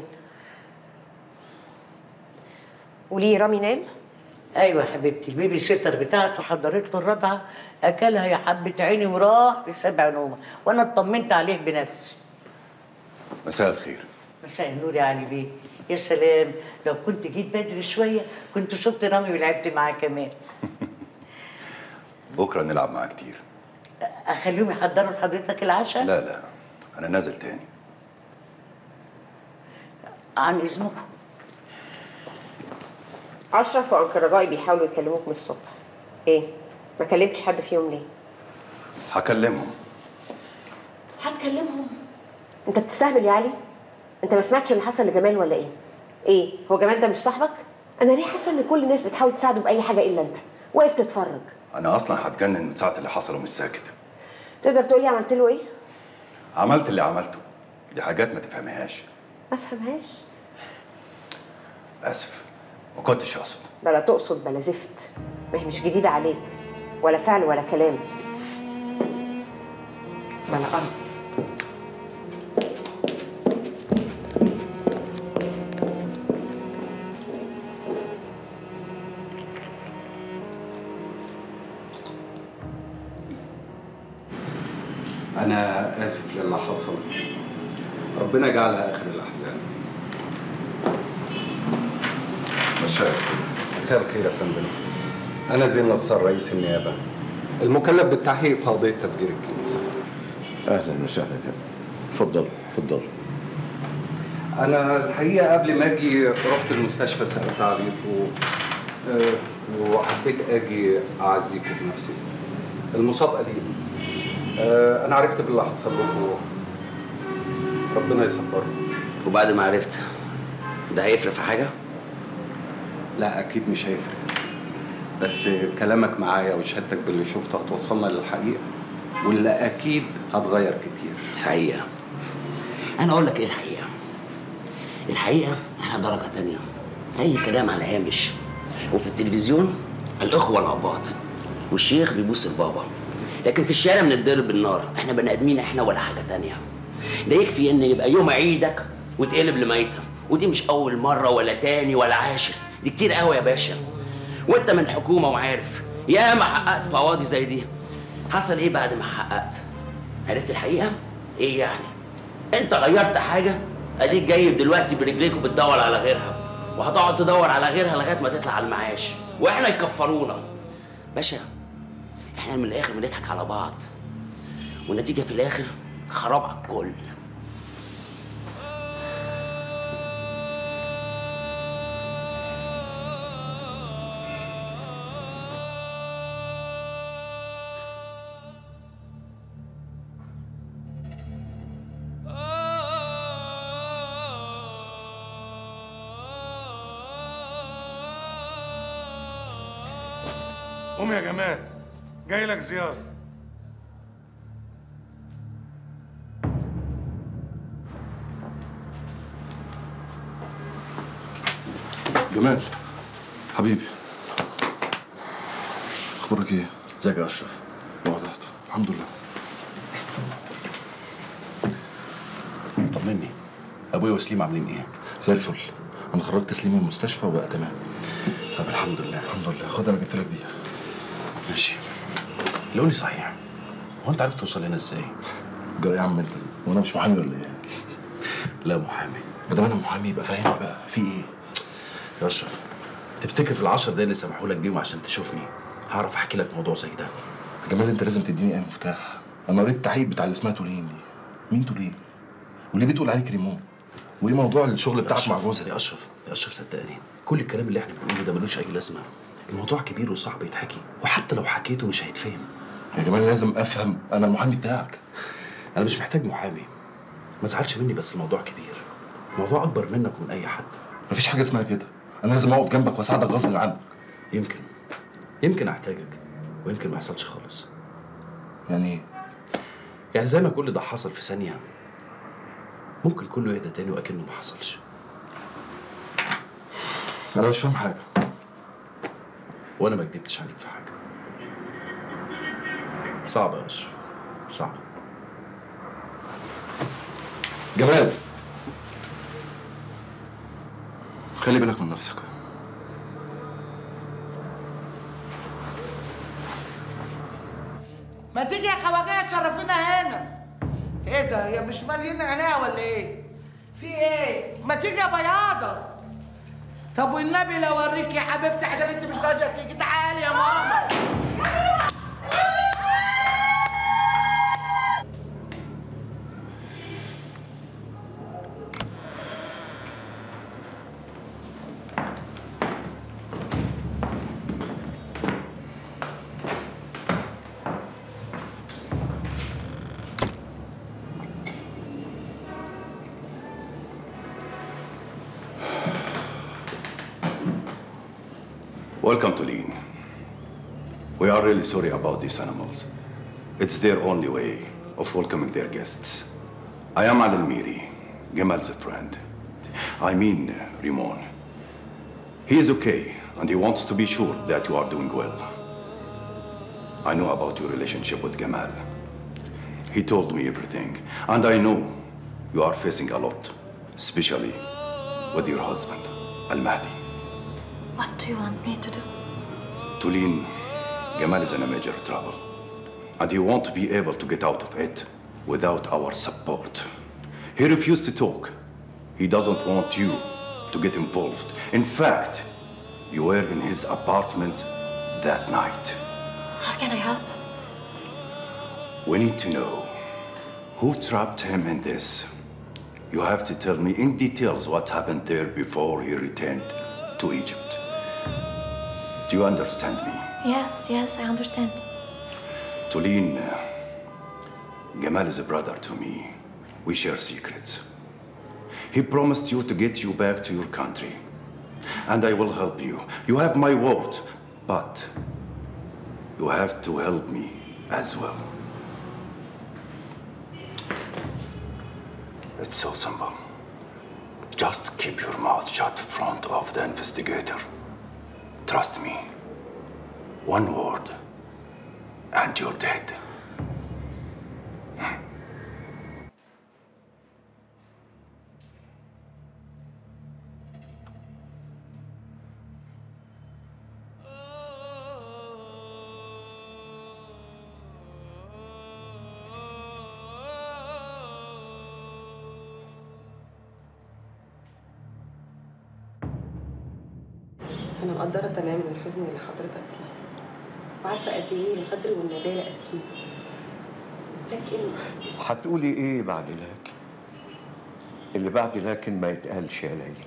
وليه رامي نام ايوه يا حبيبتي البيبي سيتر بتاعته حضرت له الرضعه اكلها يا حبه عيني وراح في سبع نومه وانا اطمنت عليه بنفسي مساء الخير مساء النور يا علي بيه يا سلام لو كنت جيت بدري شويه كنت شفت رامي ولعبت معاه كمان بكره نلعب معاه كتير اخليهم يحضروا لحضرتك العشاء لا لا انا نازل تاني عن اذنكم اشرف وانكل رجائي بيحاولوا يكلموك من الصبح ايه ما كلمتش حد فيهم ليه هكلمهم هتكلمهم انت بتستهبل يا علي انت ما سمعتش اللي حصل لجمال ولا ايه ايه هو جمال ده مش صاحبك انا ليه حاسه ان كل الناس بتحاول تساعده باي حاجه الا انت واقف تتفرج انا اصلا هتجنن من ساعه اللي حصل ومش ساكت تقدر تقول لي عملت له ايه عملت اللي عملته دي حاجات ما تفهمهاش ما افهمهاش اسف ما كنتش اقصد بلا تقصد بلا زفت ما هي مش جديده عليك ولا فعل ولا كلام بلا قرف أنا آسف للي حصل ربنا جعلها آخر الأحزان مساء مساء الخير يا فندم أنا زين نصار رئيس النيابة المكلف بالتحقيق في قضية تفجير الكنيسة اهلا وسهلا يا ابني اتفضل اتفضل أنا الحقيقة قبل ما أجي رحت المستشفى سألت عليكم آه، وحبيت أجي أعزيكم بنفسي المصاب قليل آه، أنا عرفت باللي حصل لكم ربنا يصبركم وبعد ما عرفت ده هيفرق في حاجه لا أكيد مش هيفرق بس كلامك معايا وشهادتك باللي شفته هتوصلنا للحقيقة واللي أكيد هتغير كتير حقيقه انا اقول لك ايه الحقيقه الحقيقه احنا درجه تانية اي كلام على هامش وفي التلفزيون الاخوه الاباط والشيخ بيبوس البابا لكن في الشارع بنتضرب بالنار احنا بني ادمين احنا ولا حاجه تانية ده يكفي ان يبقى يوم عيدك وتقلب لميتة ودي مش اول مره ولا تاني ولا عاشر دي كتير قوي يا باشا وانت من الحكومه وعارف يا ما حققت في قواضي زي دي حصل ايه بعد ما حققت عرفت الحقيقه ايه يعني انت غيرت حاجه اديك جايب دلوقتي برجليك وبتدور على غيرها وهتقعد تدور على غيرها لغايه ما تطلع على المعاش واحنا يكفرونا باشا احنا من الاخر بنضحك على بعض والنتيجه في الاخر خراب على الكل قوم يا جمال جاي لك زيارة جمال حبيبي اخبارك ايه؟ ازيك يا اشرف اقعد اقعد الحمد لله طمني ابويا وسليم عاملين ايه؟ زي الفل انا خرجت سليم من المستشفى وبقى تمام طب الحمد لله الحمد لله خد انا جبت لك دي ماشي لو لي صحيح هو انت عرفت توصل هنا ازاي؟ جرى يا عم انت وانا مش محامي ولا ايه؟ لا محامي ما دام انا محامي يبقى فاهمني بقى في ايه؟ يا اشرف تفتكر في العشر دقايق اللي سمحوا لك بيهم عشان تشوفني هعرف احكي لك موضوع زي ده يا جمال انت لازم تديني اي مفتاح انا قريت التحقيق بتاع اللي اسمها تولين دي مين تولين؟ وليه بتقول عليه كريمون؟ وايه موضوع الشغل بتاعك مع جوزها؟ يا اشرف يا اشرف صدقني كل الكلام اللي احنا بنقوله ده ملوش اي لازمه الموضوع كبير وصعب يتحكي وحتى لو حكيته مش هيتفهم يا جمال لازم افهم انا المحامي بتاعك انا مش محتاج محامي ما تزعلش مني بس الموضوع كبير الموضوع اكبر منك ومن اي حد مفيش حاجه اسمها كده انا لازم اقف جنبك واساعدك غصب عنك يمكن يمكن احتاجك ويمكن ما يحصلش خالص يعني ايه؟ يعني زي ما كل ده حصل في ثانيه ممكن كله يهدى تاني واكنه ما حصلش انا مش فاهم حاجه وانا ما كدبتش عليك في حاجه صعب يا اشرف صعب جمال خلي بالك من نفسك ما تيجي يا خواجه تشرفينا هنا ايه ده هي مش مالين عينيها ولا ايه في ايه؟ ما تيجي يا بياضة طب والنبي لو اوريك يا حبيبتي عشان انت مش راضية تيجي تعالي يا ماما Welcome to Lean. We are really sorry about these animals. It's their only way of welcoming their guests. I am Al Almiri, Gamal's friend. I mean, uh, Rimon. He is okay, and he wants to be sure that you are doing well. I know about your relationship with Gamal. He told me everything, and I know you are facing a lot, especially with your husband, Al Mahdi. What do you want me to do? Tulin, Gamal is in a major trouble. And he won't be able to get out of it without our support. He refused to talk. He doesn't want you to get involved. In fact, you were in his apartment that night. How can I help? We need to know who trapped him in this. You have to tell me in details what happened there before he returned to Egypt. Do you understand me? Yes, yes, I understand. Tulin, uh, Gamal is a brother to me. We share secrets. He promised you to get you back to your country. And I will help you. You have my word. But you have to help me as well. It's so simple. Just keep your mouth shut in front of the investigator. Trust me. One word, and you're dead. أنا مقدرة تماما الحزن اللي حضرتك فيه وعارفة قد إيه الغدر والندالة قاسيين لكن هتقولي ايه بعد لكن اللي بعد لكن ما يتقالش يا ليلى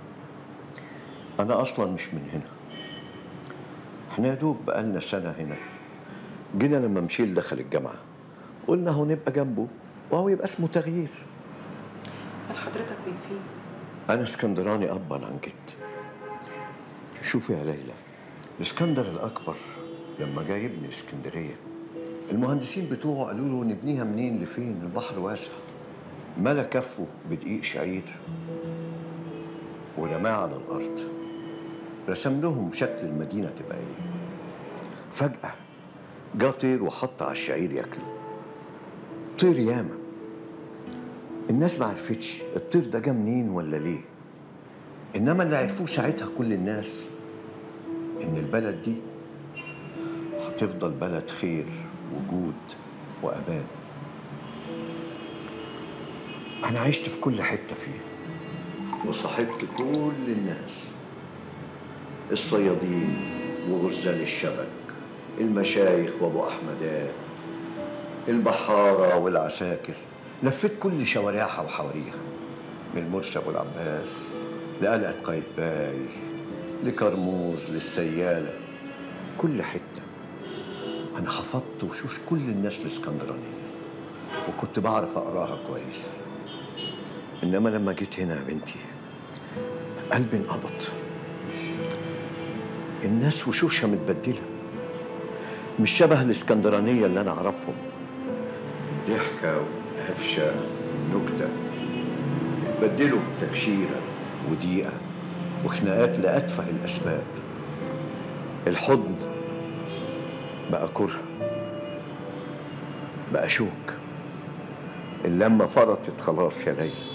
انا اصلا مش من هنا احنا يا دوب بقالنا سنه هنا جينا لما مشيل دخل الجامعه قلنا هو نبقى جنبه وهو يبقى اسمه تغيير أمال حضرتك من فين؟ انا اسكندراني ابا عن جد شوفي يا ليلى الاسكندر الاكبر لما جاي يبني اسكندريه المهندسين بتوعه قالوا له نبنيها منين لفين البحر واسع ملا كفه بدقيق شعير ورماه على الارض رسم لهم شكل المدينه تبقى ايه فجاه جه طير وحط على الشعير ياكله طير ياما الناس ما عرفتش الطير ده جه منين ولا ليه انما اللي عرفوه ساعتها كل الناس ان البلد دي هتفضل بلد خير وجود وامان انا عشت في كل حته فيه وصاحبت كل الناس الصيادين وغزال الشبك المشايخ وابو احمدات البحاره والعساكر لفيت كل شوارعها وحواريها من مرسى ابو العباس لقلعه قايتباي لكرموز للسياله كل حته انا حفظت وشوش كل الناس الاسكندرانيه وكنت بعرف اقراها كويس انما لما جيت هنا يا بنتي قلبي انقبض الناس وشوشها متبدله مش شبه الاسكندرانيه اللي انا اعرفهم ضحكه وقفشه ونكته اتبدلوا بتكشيره وضيقه وخناقات لاتفه الاسباب الحضن بقى كره بقى شوك اللمه فرطت خلاص يا ليلى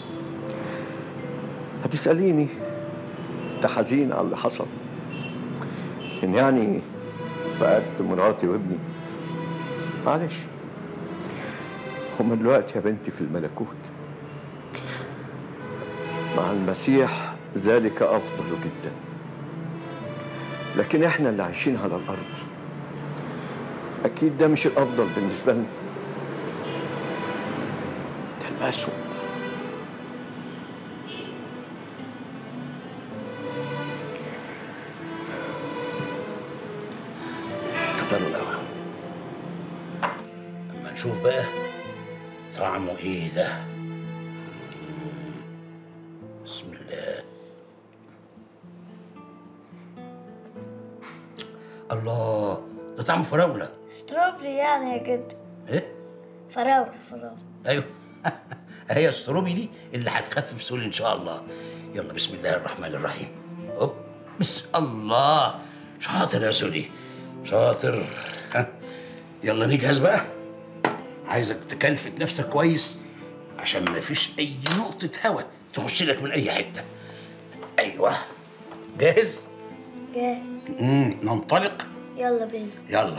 هتسأليني انت حزين على اللي حصل ان يعني فقدت مراتي وابني معلش هما دلوقتي يا بنتي في الملكوت مع المسيح ذلك أفضل جدا لكن احنا اللي عايشين على الأرض أكيد ده مش الأفضل بالنسبة لنا ده الأسوأ فطروا الأول أما نشوف بقى طعمه إيه ده مم. بسم الله الله ده طعمه فراولة ستروبري يعني يا جد إيه؟ فراولة فراولة ايوه هي الستروبي دي اللي هتخفف سوري ان شاء الله يلا بسم الله الرحمن الرحيم هوب بسم الله شاطر يا سوري شاطر ها يلا نجهز بقى عايزك تكلفت نفسك كويس عشان ما فيش اي نقطة هوا تخش لك من اي حتة ايوه جاهز؟ جاهز مم. ننطلق يلا بينا يلا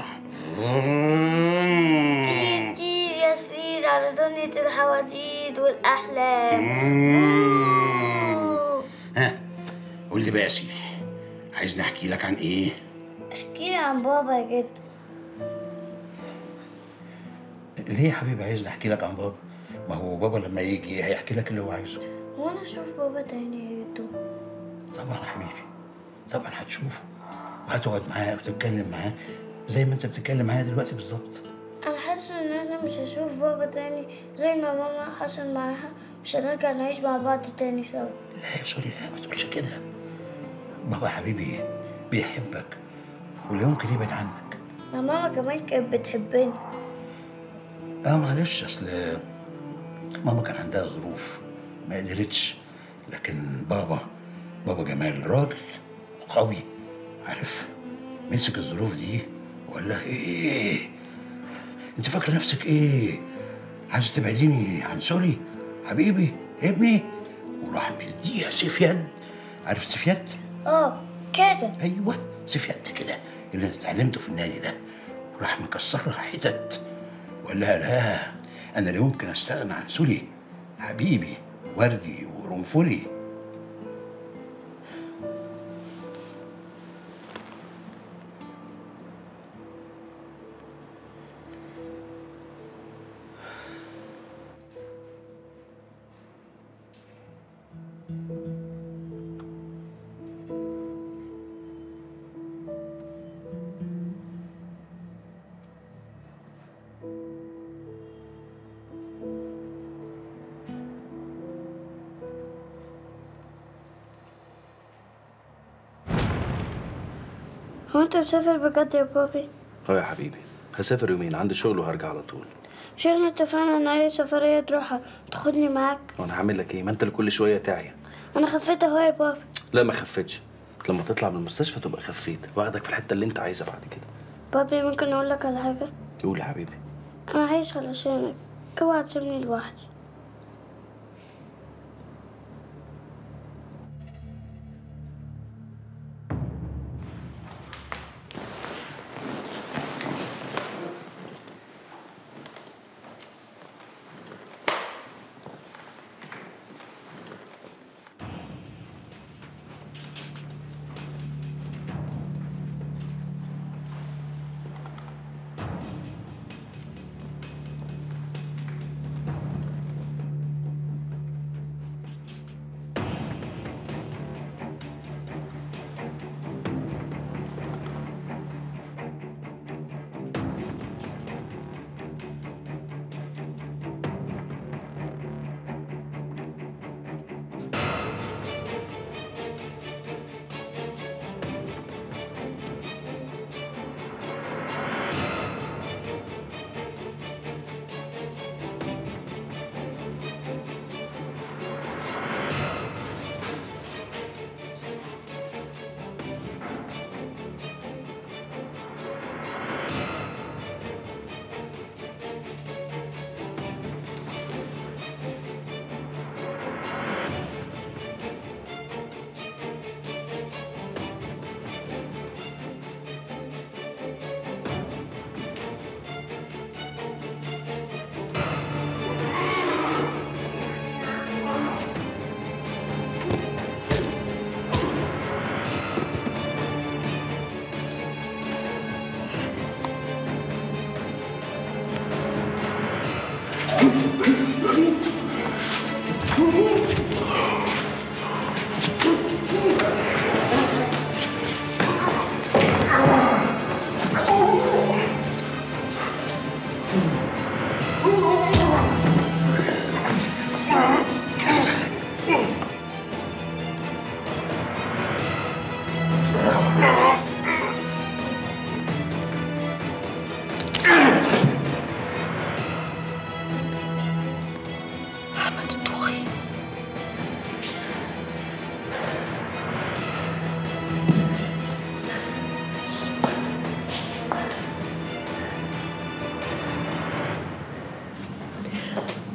طير طير يا سرير على دنيا الحواديت والأحلام ها قول لي بقى يا سيدي عايزني احكي لك عن ايه؟ احكي لي عن بابا يا جد ليه يا حبيبي عايزني احكي لك عن بابا؟ ما هو بابا لما يجي هيحكي لك اللي هو عايزه وانا اشوف بابا تاني يا جدو طبعا يا حبيبي طبعا هتشوفه وهتقعد معاه وتتكلم معاه زي ما انت بتتكلم معايا دلوقتي بالظبط انا حاسه ان انا مش هشوف بابا تاني زي ما ماما حصل معاها مش هنرجع نعيش مع بعض تاني سوا لا يا سوري لا ما تقولش كده بابا يا حبيبي بيحبك ولا يمكن يبعد عنك ما ماما كمان كانت بتحبني اه معلش اصل ماما كان عندها ظروف ما قدرتش لكن بابا بابا جمال راجل وقوي عارف مسك الظروف دي وقال لها ايه انت فاكره نفسك ايه عايز تبعديني عن سوري حبيبي ابني وراح مديها سيف يد عارف سيف يد اه كده ايوه سيف يد كده اللي انت اتعلمته في النادي ده وراح مكسرها حتت وقال لها لا انا لا يمكن استغنى عن سولي حبيبي وردي ورنفلي هو انت مسافر بجد يا بابي اه يا حبيبي هسافر يومين عندي شغل وهرجع على طول مش احنا اتفقنا ان اي سفرية تروحها تاخدني معاك وانا هعمل لك ايه ما انت اللي كل شويه تعيا انا خفيت اهو يا بابي لا ما خفتش لما تطلع من المستشفى تبقى خفيت واخدك في الحته اللي انت عايزها بعد كده بابي ممكن اقول لك على حاجة قول يا حبيبي انا عايش علشانك اوعى تسيبني لوحدي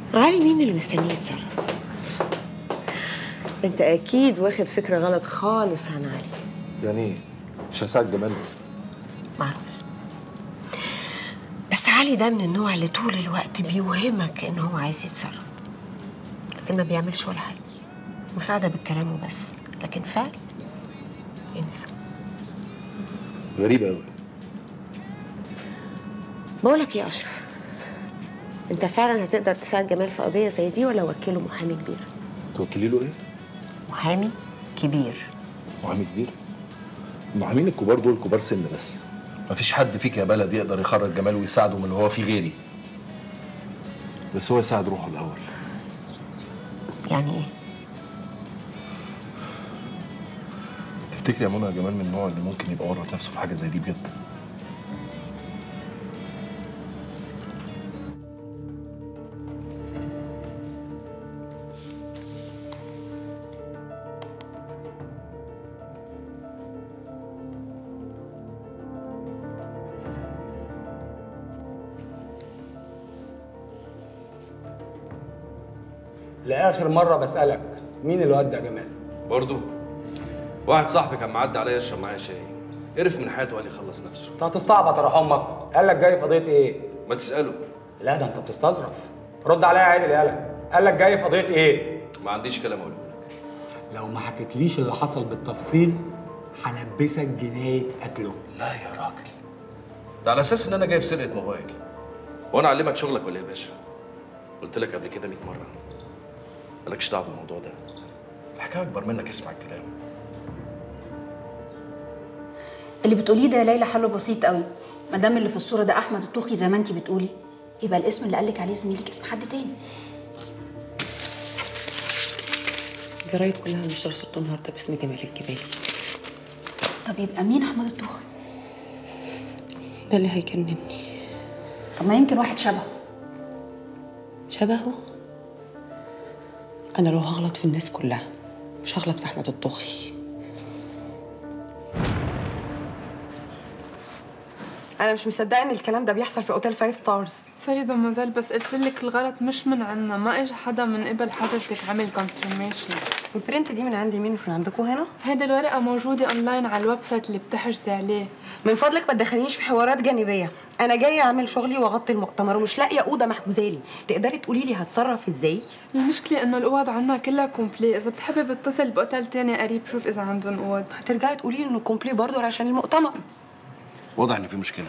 علي مين اللي مستنيه يتصرف انت اكيد واخد فكره غلط خالص عن علي يعني ايه؟ مش هساعد جمال معرفش بس علي ده من النوع اللي طول الوقت بيوهمك ان هو عايز يتصرف لكن ما بيعملش ولا حاجه مساعده بالكلام وبس لكن فعل انسى غريبة قوي بقولك ايه يا اشرف انت فعلا هتقدر تساعد جمال في قضيه زي دي ولا وكله محامي كبير توكلي له ايه؟ محامي كبير محامي كبير المحامين الكبار دول كبار سن بس مفيش حد فيك يا بلد يقدر يخرج جمال ويساعده من اللي هو فيه غيري بس هو يساعد روحه الاول يعني ايه تفتكري يا منى جمال من النوع اللي ممكن يبقى ورط نفسه في حاجه زي دي بجد لاخر مره بسالك مين الواد ده يا جمال برضو واحد صاحبي كان معدي عليا يشرب معايا شاي قرف من حياته وقال يخلص نفسه انت هتستعبط يا روح امك قال لك جاي في قضيه ايه ما تساله لا ده انت بتستظرف رد عليا يا عادل يالا قال لك جاي في قضيه ايه ما عنديش كلام اقوله لو ما حكيتليش اللي حصل بالتفصيل هلبسك جنايه قتله لا يا راجل ده على اساس ان انا جاي في سرقه موبايل وانا اعلمك شغلك ولا ايه يا باشا قلت لك قبل كده 100 مره مالكش دعوه بالموضوع ده الحكايه اكبر منك اسمع الكلام اللي بتقوليه ده يا ليلى حله بسيط قوي ما دام اللي في الصوره ده احمد الطوخي زي ما انت بتقولي يبقى الاسم اللي قالك عليه زميلك اسم حد تاني الجرايد كلها نشر صوت النهارده باسم جمال الجبالي طب يبقى مين احمد الطوخي ده اللي هيجنني طب ما يمكن واحد شبهه شبهه انا لو هغلط في الناس كلها مش هغلط في احمد الطوخي انا مش مصدقه ان الكلام ده بيحصل في اوتيل فايف ستارز سوري دومازيل بس قلت لك الغلط مش من عنا ما اجى حدا من قبل حضرتك عمل كونفرميشن والبرنت دي من عندي مين مش من عندكم هنا هيدي الورقة موجودة اونلاين على الويب سايت اللي بتحجزي عليه من فضلك ما تدخلينيش في حوارات جانبيه انا جايه اعمل شغلي واغطي المؤتمر ومش لاقيه اوضه محجوزالي تقدري تقولي لي هتصرف ازاي المشكلة انه الاوض عنا كلها كومبلي اذا بتحبي بتصل باوتيل تاني قريب شوف اذا عندهم اوض هترجعي تقولي لي انه كومبلي برضه عشان المؤتمر واضح ان في مشكله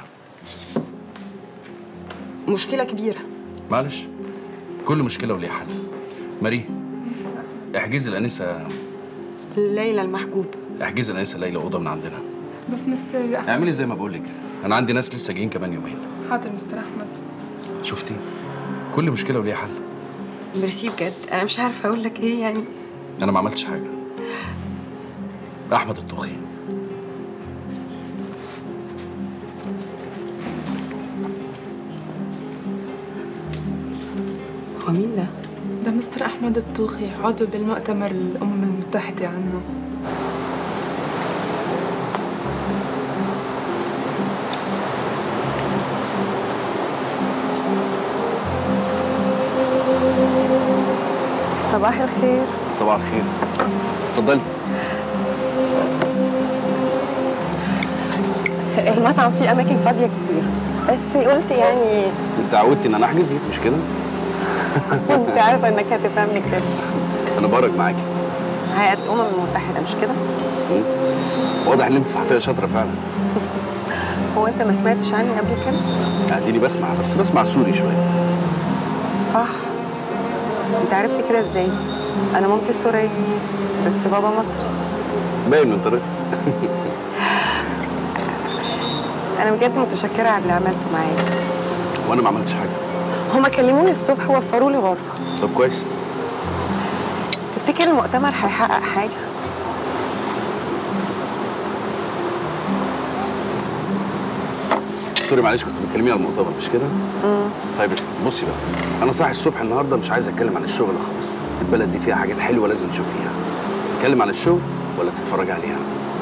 مشكله كبيره معلش كل مشكله وليها حل ماري احجزي الانسه ليلى المحجوب احجزي الانسه ليلى اوضه من عندنا بس مستر احمد اعملي زي ما بقول لك انا عندي ناس لسه جايين كمان يومين حاضر مستر احمد شفتي كل مشكله وليها حل ميرسي بجد انا مش عارفه اقول لك ايه يعني انا ما عملتش حاجه احمد الطوخي هو مين ده ده مستر احمد الطوخي عضو بالمؤتمر الامم المتحدة عنا صباح الخير صباح الخير اتفضلي المطعم فيه اماكن فاضيه كتير بس قلت يعني انت عودتي ان انا احجز لك مش كده كنت عارفه انك هتفهمني كده انا بارك معاكي هيئه الامم المتحده مش كده مم. واضح ان انت صحفيه شاطره فعلا هو انت ما سمعتش عني قبل كده اديني بسمع بس بسمع سوري شويه صح انت عرفت كده ازاي انا مامتي سوريه بس بابا مصري باين من طريقتك انا بجد متشكره على اللي عملته معايا وانا ما عملتش حاجه هما كلموني الصبح ووفروا لي غرفه طب كويس تفتكر المؤتمر هيحقق حاجه سوري معلش كنت بتكلميني على المؤتمر مش كده امم طيب يا ستي بصي بقى انا صاحي الصبح النهارده مش عايز اتكلم عن الشغل خالص البلد دي فيها حاجات حلوه لازم تشوفيها تتكلم عن الشغل ولا تتفرج عليها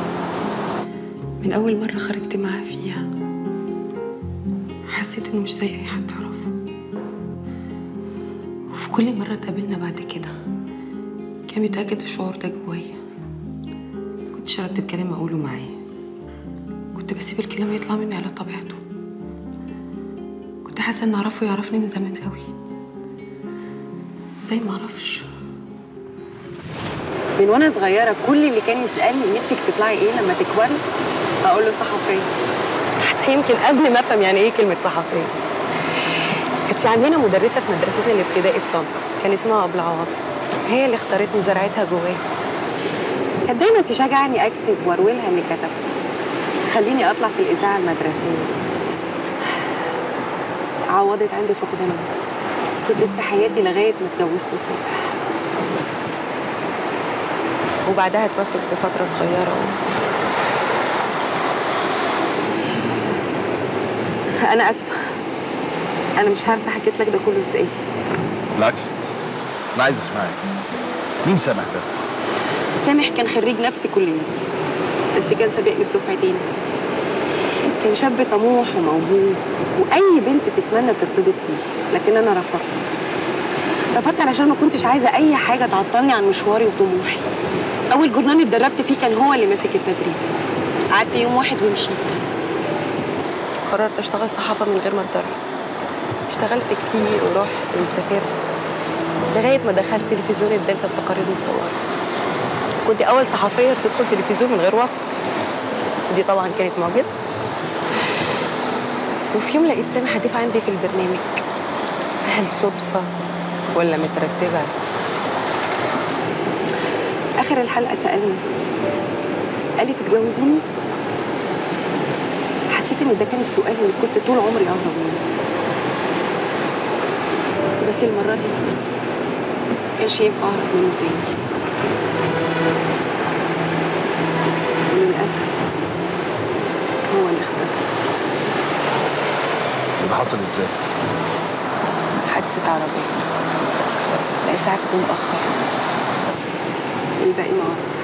من اول مره خرجت معاه فيها حسيت انه مش زي اي حد اعرفه وفي وفي كل مرة اتقابلنا بعد كده كان بيتأكد الشعور ده جوايا كنتش ارتب كلام اقوله معاه كنت بسيب الكلام يطلع مني على طبيعته كنت حاسه ان اعرفه يعرفني من زمان قوي زي ما اعرفش من وانا صغيره كل اللي كان يسالني نفسك تطلعي ايه لما تكبري اقول له صحفيه حتى يمكن قبل ما افهم يعني ايه كلمه صحفيه كانت في عندنا مدرسه في مدرستنا الابتدائي في طنطا كان اسمها ابله عواطف هي اللي اختارتني وزرعتها جوايا كانت دايما تشجعني اكتب واروي لها اني كتبت تخليني اطلع في الاذاعه المدرسيه عوضت عندي فقدان فضلت في حياتي لغايه ما اتجوزت سامح وبعدها توفت بفتره صغيره انا اسفه انا مش عارفه حكيت لك ده كله ازاي بالعكس انا عايز اسمعك مين سامح ده؟ سامح كان خريج نفس كلية بس كان سابقني بدفعتين كان شاب طموح وموهوب وأي بنت تتمنى ترتبط بيه لكن أنا رفضت رفضت علشان ما كنتش عايزة أي حاجة تعطلني عن مشواري وطموحي أول جورنال اتدربت فيه كان هو اللي ماسك التدريب قعدت يوم واحد ومشيت قررت أشتغل صحافة من غير ما أتدرب اشتغلت كتير ورحت وسافرت لغاية ما دخلت تلفزيون الدلتا التقارير مصورة كنت أول صحفية تدخل تلفزيون من غير واسطة دي طبعا كانت معجزة وفي يوم لقيت سامح هتف عندي في البرنامج هل صدفة ولا مترتبة آخر الحلقة سألني قال لي تتجوزيني حسيت ان ده كان السؤال اللي كنت طول عمري اهرب منه بس المرة دي كانش ينفع اهرب منه تاني وللأسف هو اللي اختفى ده حصل ازاي؟ حادثة عربية الإسعاف جه متأخر الباقي معروف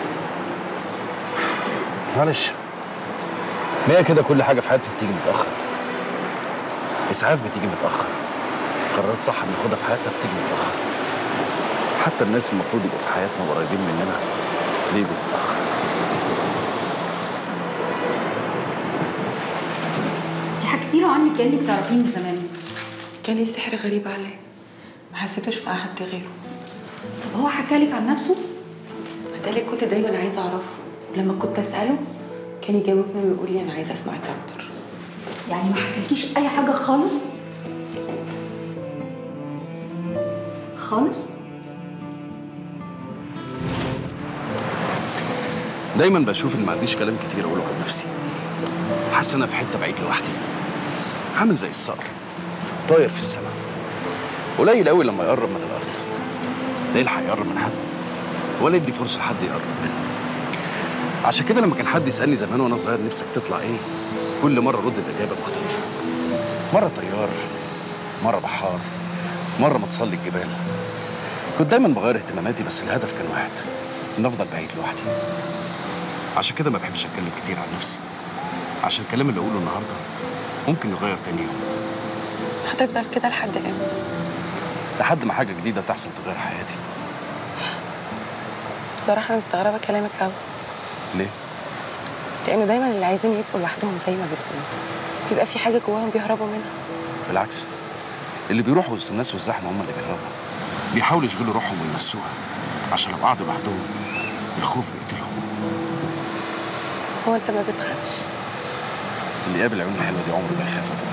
معلش ما هي كده كل حاجه في حياتنا بتيجي متاخر اسعاف بتيجي متاخر قرارات صح بناخدها في حياتنا بتيجي متاخر حتى الناس المفروض يبقوا في حياتنا وقريبين مننا بيجوا متاخر انت حكيتي له عنك كانك تعرفيه من زمان كان ليه سحر غريب عليا ما حسيتوش مع حد غيره طب هو حكى لك عن نفسه ده اللي كنت دايما عايزه اعرفه ولما كنت اساله كان يجاوبني ويقول لي انا عايزه اسمعك اكتر يعني ما حكالكيش اي حاجه خالص خالص دايما بشوف ان ما عنديش كلام كتير اقوله عن نفسي حاسس ان انا في حته بعيد لوحدي عامل زي الصقر طاير في السماء قليل قوي لما يقرب من الارض لا يلحق يقرب من حد ولا يدي فرصه لحد يقرب منه عشان كده لما كان حد يسالني زمان وانا صغير نفسك تطلع ايه كل مره ارد باجابه مختلفه مره طيار مره بحار مره متصلي الجبال كنت دايما بغير اهتماماتي بس الهدف كان واحد ان افضل بعيد لوحدي عشان كده ما بحبش اتكلم كتير عن نفسي عشان الكلام اللي اقوله النهارده ممكن يغير تاني يوم هتفضل كده لحد امتى لحد ما حاجه جديده تحصل تغير حياتي بصراحه انا مستغربه كلامك قوي ليه لان دايما اللي عايزين يبقوا لوحدهم زي ما بتقول بيبقى في حاجه جواهم بيهربوا منها بالعكس اللي بيروحوا وسط الناس والزحمه هم اللي بيهربوا بيحاولوا يشغلوا روحهم وينسوها عشان لو قعدوا لوحدهم الخوف بيقتلهم هو انت ما بتخافش اللي يقابل العيون الحلوه دي عمره ما يخاف ابدا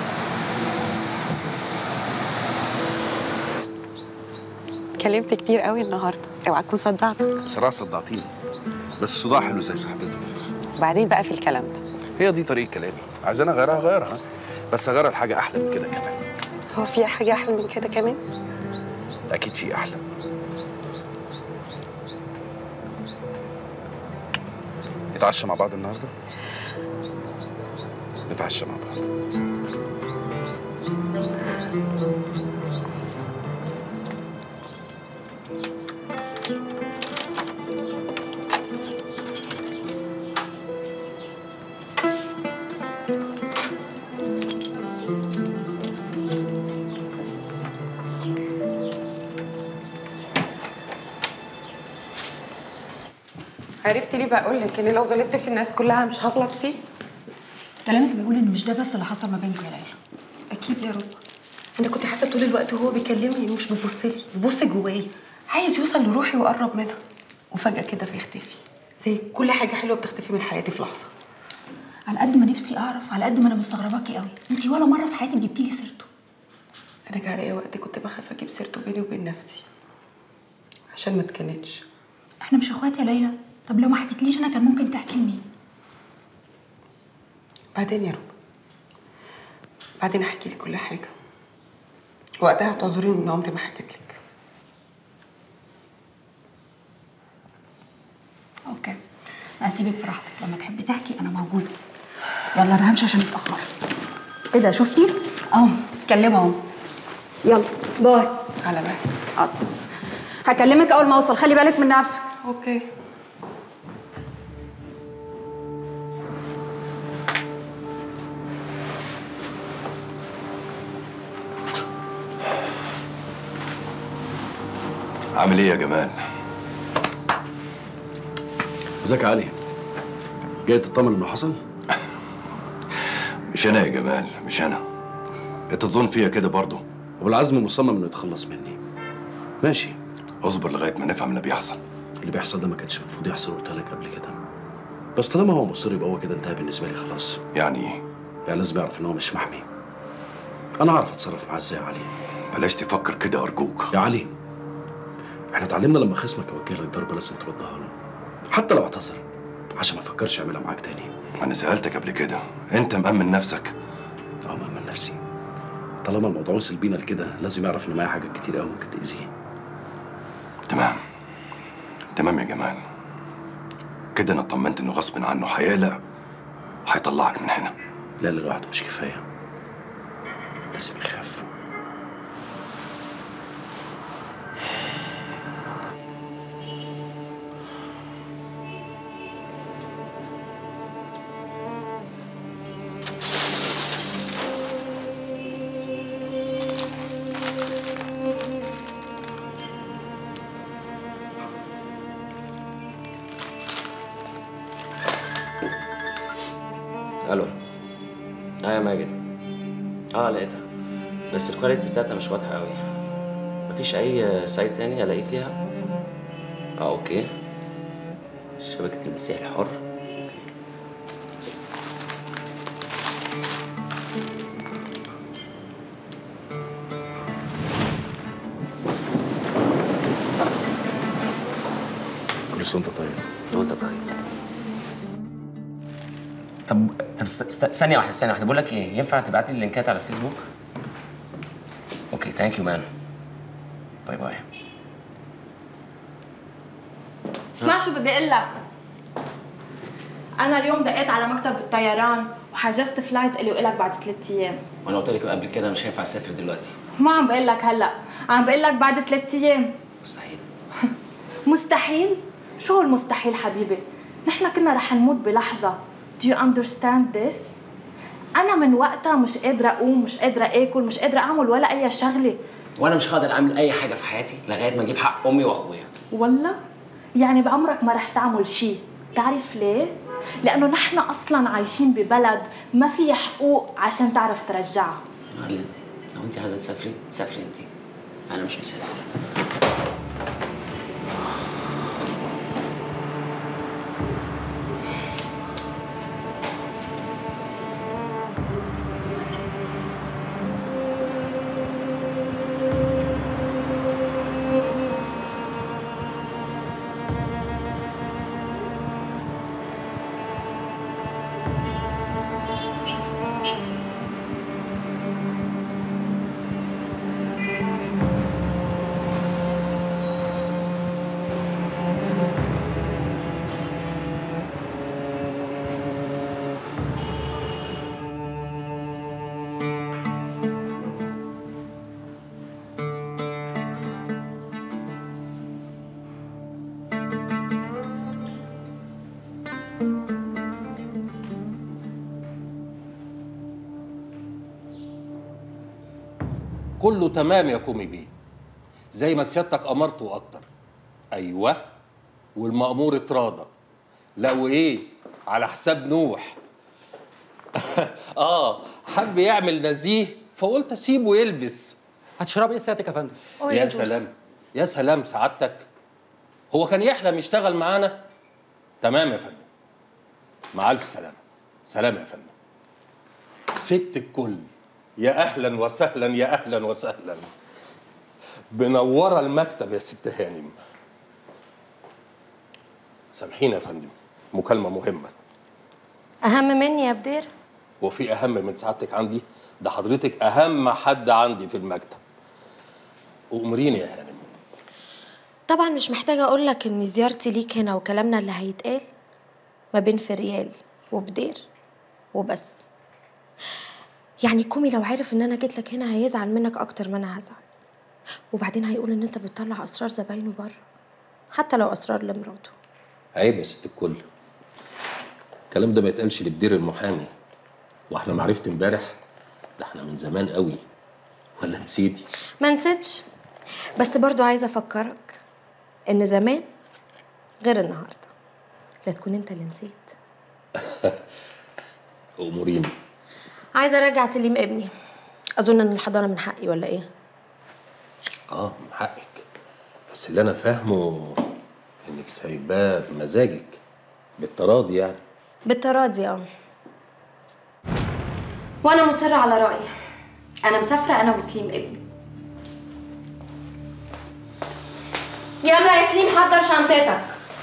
كلمت كتير قوي النهارده اوعى تكون صدعتك بصراحه صدعتيني بس صداع حلو زي صاحبته وبعدين بقى في الكلام ده هي دي طريقه كلامي عايزاني اغيرها اغيرها بس اغيرها لحاجه احلى من كده كمان هو في حاجه احلى من كده كمان اكيد في احلى نتعشى مع بعض النهارده نتعشى مع بعض عرفتي ليه بقول لك ان لو غلطت في الناس كلها مش هغلط فيه كلامك بيقول ان مش ده بس اللي حصل ما بينكم يا ليلى اكيد يا رب انا كنت حاسه طول الوقت وهو بيكلمني ومش بيبص لي بيبص جوايا عايز يوصل لروحي ويقرب منها وفجاه كده بيختفي زي كل حاجه حلوه بتختفي من حياتي في لحظه على قد ما نفسي اعرف على قد ما انا مستغرباكي قوي انت ولا مره في حياتك جبتي لي سيرته انا جه عليا وقت كنت بخاف اجيب سيرته بيني وبين نفسي عشان ما اتكنتش احنا مش اخوات يا ليلى طب لو ما حكيتليش انا كان ممكن تحكي لمين بعدين يا رب بعدين احكي لك كل حاجه وقتها هتعذريني ان عمري ما حكيت لك اوكي هسيبك براحتك لما تحبي تحكي انا موجوده يلا انا همشي عشان متاخر ايه ده شفتي اهو كلمه اهو يلا باي على بالي حاضر هكلمك اول ما اوصل خلي بالك من نفسك اوكي عامل ايه يا جمال؟ ازيك يا علي جاي تطمن انه حصل مش انا يا جمال مش انا انت تظن فيا كده برضه وبالعزم مصمم انه يتخلص مني ماشي اصبر لغايه ما نفهم اللي بيحصل اللي بيحصل ده ما كانش المفروض يحصل قلت لك قبل كده بس طالما هو مصر يبقى هو كده انتهى بالنسبه لي خلاص يعني ايه يعني لازم يعرف ان هو مش محمي انا اعرف اتصرف معاه ازاي يا علي بلاش تفكر كده ارجوك يا علي احنا اتعلمنا لما خصمك يوجه لك ضربه لازم تردها له حتى لو اعتذر عشان ما فكرش يعملها معاك تاني انا سالتك قبل كده انت مأمن نفسك اه مأمن نفسي طالما الموضوع وصل بينا لكده لازم يعرف ان معايا حاجات كتير قوي ممكن تاذيه تمام تمام يا جمال كده انا اطمنت انه غصب عنه هيقلق هيطلعك من هنا لا لا لوحده مش كفايه لازم يخاف الو اه يا ماجد اه لقيتها بس الكواليتي بتاعتها مش واضحه قوي مفيش اي سايت تاني الاقي فيها اه اوكي شبكه المسيح الحر كل سنه وانت طيب وانت طيب طب طب است... است... ثانية واحدة ثانية واحدة بقول لك ايه ينفع تبعت لي اللينكات على الفيسبوك؟ اوكي ثانك يو مان باي باي اسمع شو بدي اقول لك انا اليوم دقيت على مكتب الطيران وحجزت فلايت الي والك بعد ثلاث ايام وانا قلت لك قبل كده مش هينفع اسافر دلوقتي ما عم بقول لك هلا عم بقول لك بعد ثلاث ايام مستحيل مستحيل شو المستحيل حبيبي نحن كنا رح نموت بلحظه Do you understand this؟ أنا من وقتها مش قادرة أقوم، مش قادرة آكل، مش قادرة أعمل ولا أي شغلة، وانا مش هقدر اعمل اي حاجة في حياتي لغاية ما اجيب حق امي واخويا والله يعني بعمرك ما رح تعمل شيء، تعرف ليه؟ لأنه نحن أصلاً عايشين ببلد ما في حقوق عشان تعرف ترجعها، مارلين لو انت عايزة تسافري سافري انت انا مش مسافر كله تمام يا كومي بيه زي ما سيادتك امرت واكتر ايوه والمأمور اتراضى لا وايه على حساب نوح اه حب يعمل نزيه فقلت اسيبه يلبس هتشرب ايه سيادتك يا فندم؟ يا سلام يا سلام سعادتك هو كان يحلم يشتغل معانا تمام يا فندم مع الف سلامه سلام يا فندم ست الكل يا اهلا وسهلا يا اهلا وسهلا منوره المكتب يا ست هانم سامحينا يا فندم مكالمه مهمه اهم مني يا بدير وفي اهم من سعادتك عندي ده حضرتك اهم حد عندي في المكتب وامريني يا هانم طبعا مش محتاجة أقول لك إن زيارتي ليك هنا وكلامنا اللي هيتقال ما بين فريال وبدير وبس يعني كومي لو عارف إن أنا جيت لك هنا هيزعل منك أكتر ما أنا هزعل وبعدين هيقول إن أنت بتطلع أسرار زباينه بره حتى لو أسرار لمراته عيب يا ست الكل الكلام ده ما يتقالش لبدير المحامي واحنا معرفة امبارح ده احنا من زمان قوي ولا نسيتي ما نسيتش بس برضو عايزة أفكرك إن زمان غير النهاردة لا تكون أنت اللي نسيت اموريني عايزة أرجع سليم ابني أظن إن الحضانة من حقي ولا إيه؟ اه من حقك بس اللي انا فاهمه انك سايباه بمزاجك بالتراضي يعني بالتراضي اه وانا مصرة على رأيي انا مسافرة انا وسليم ابني يلا يا سليم حضر شنطتك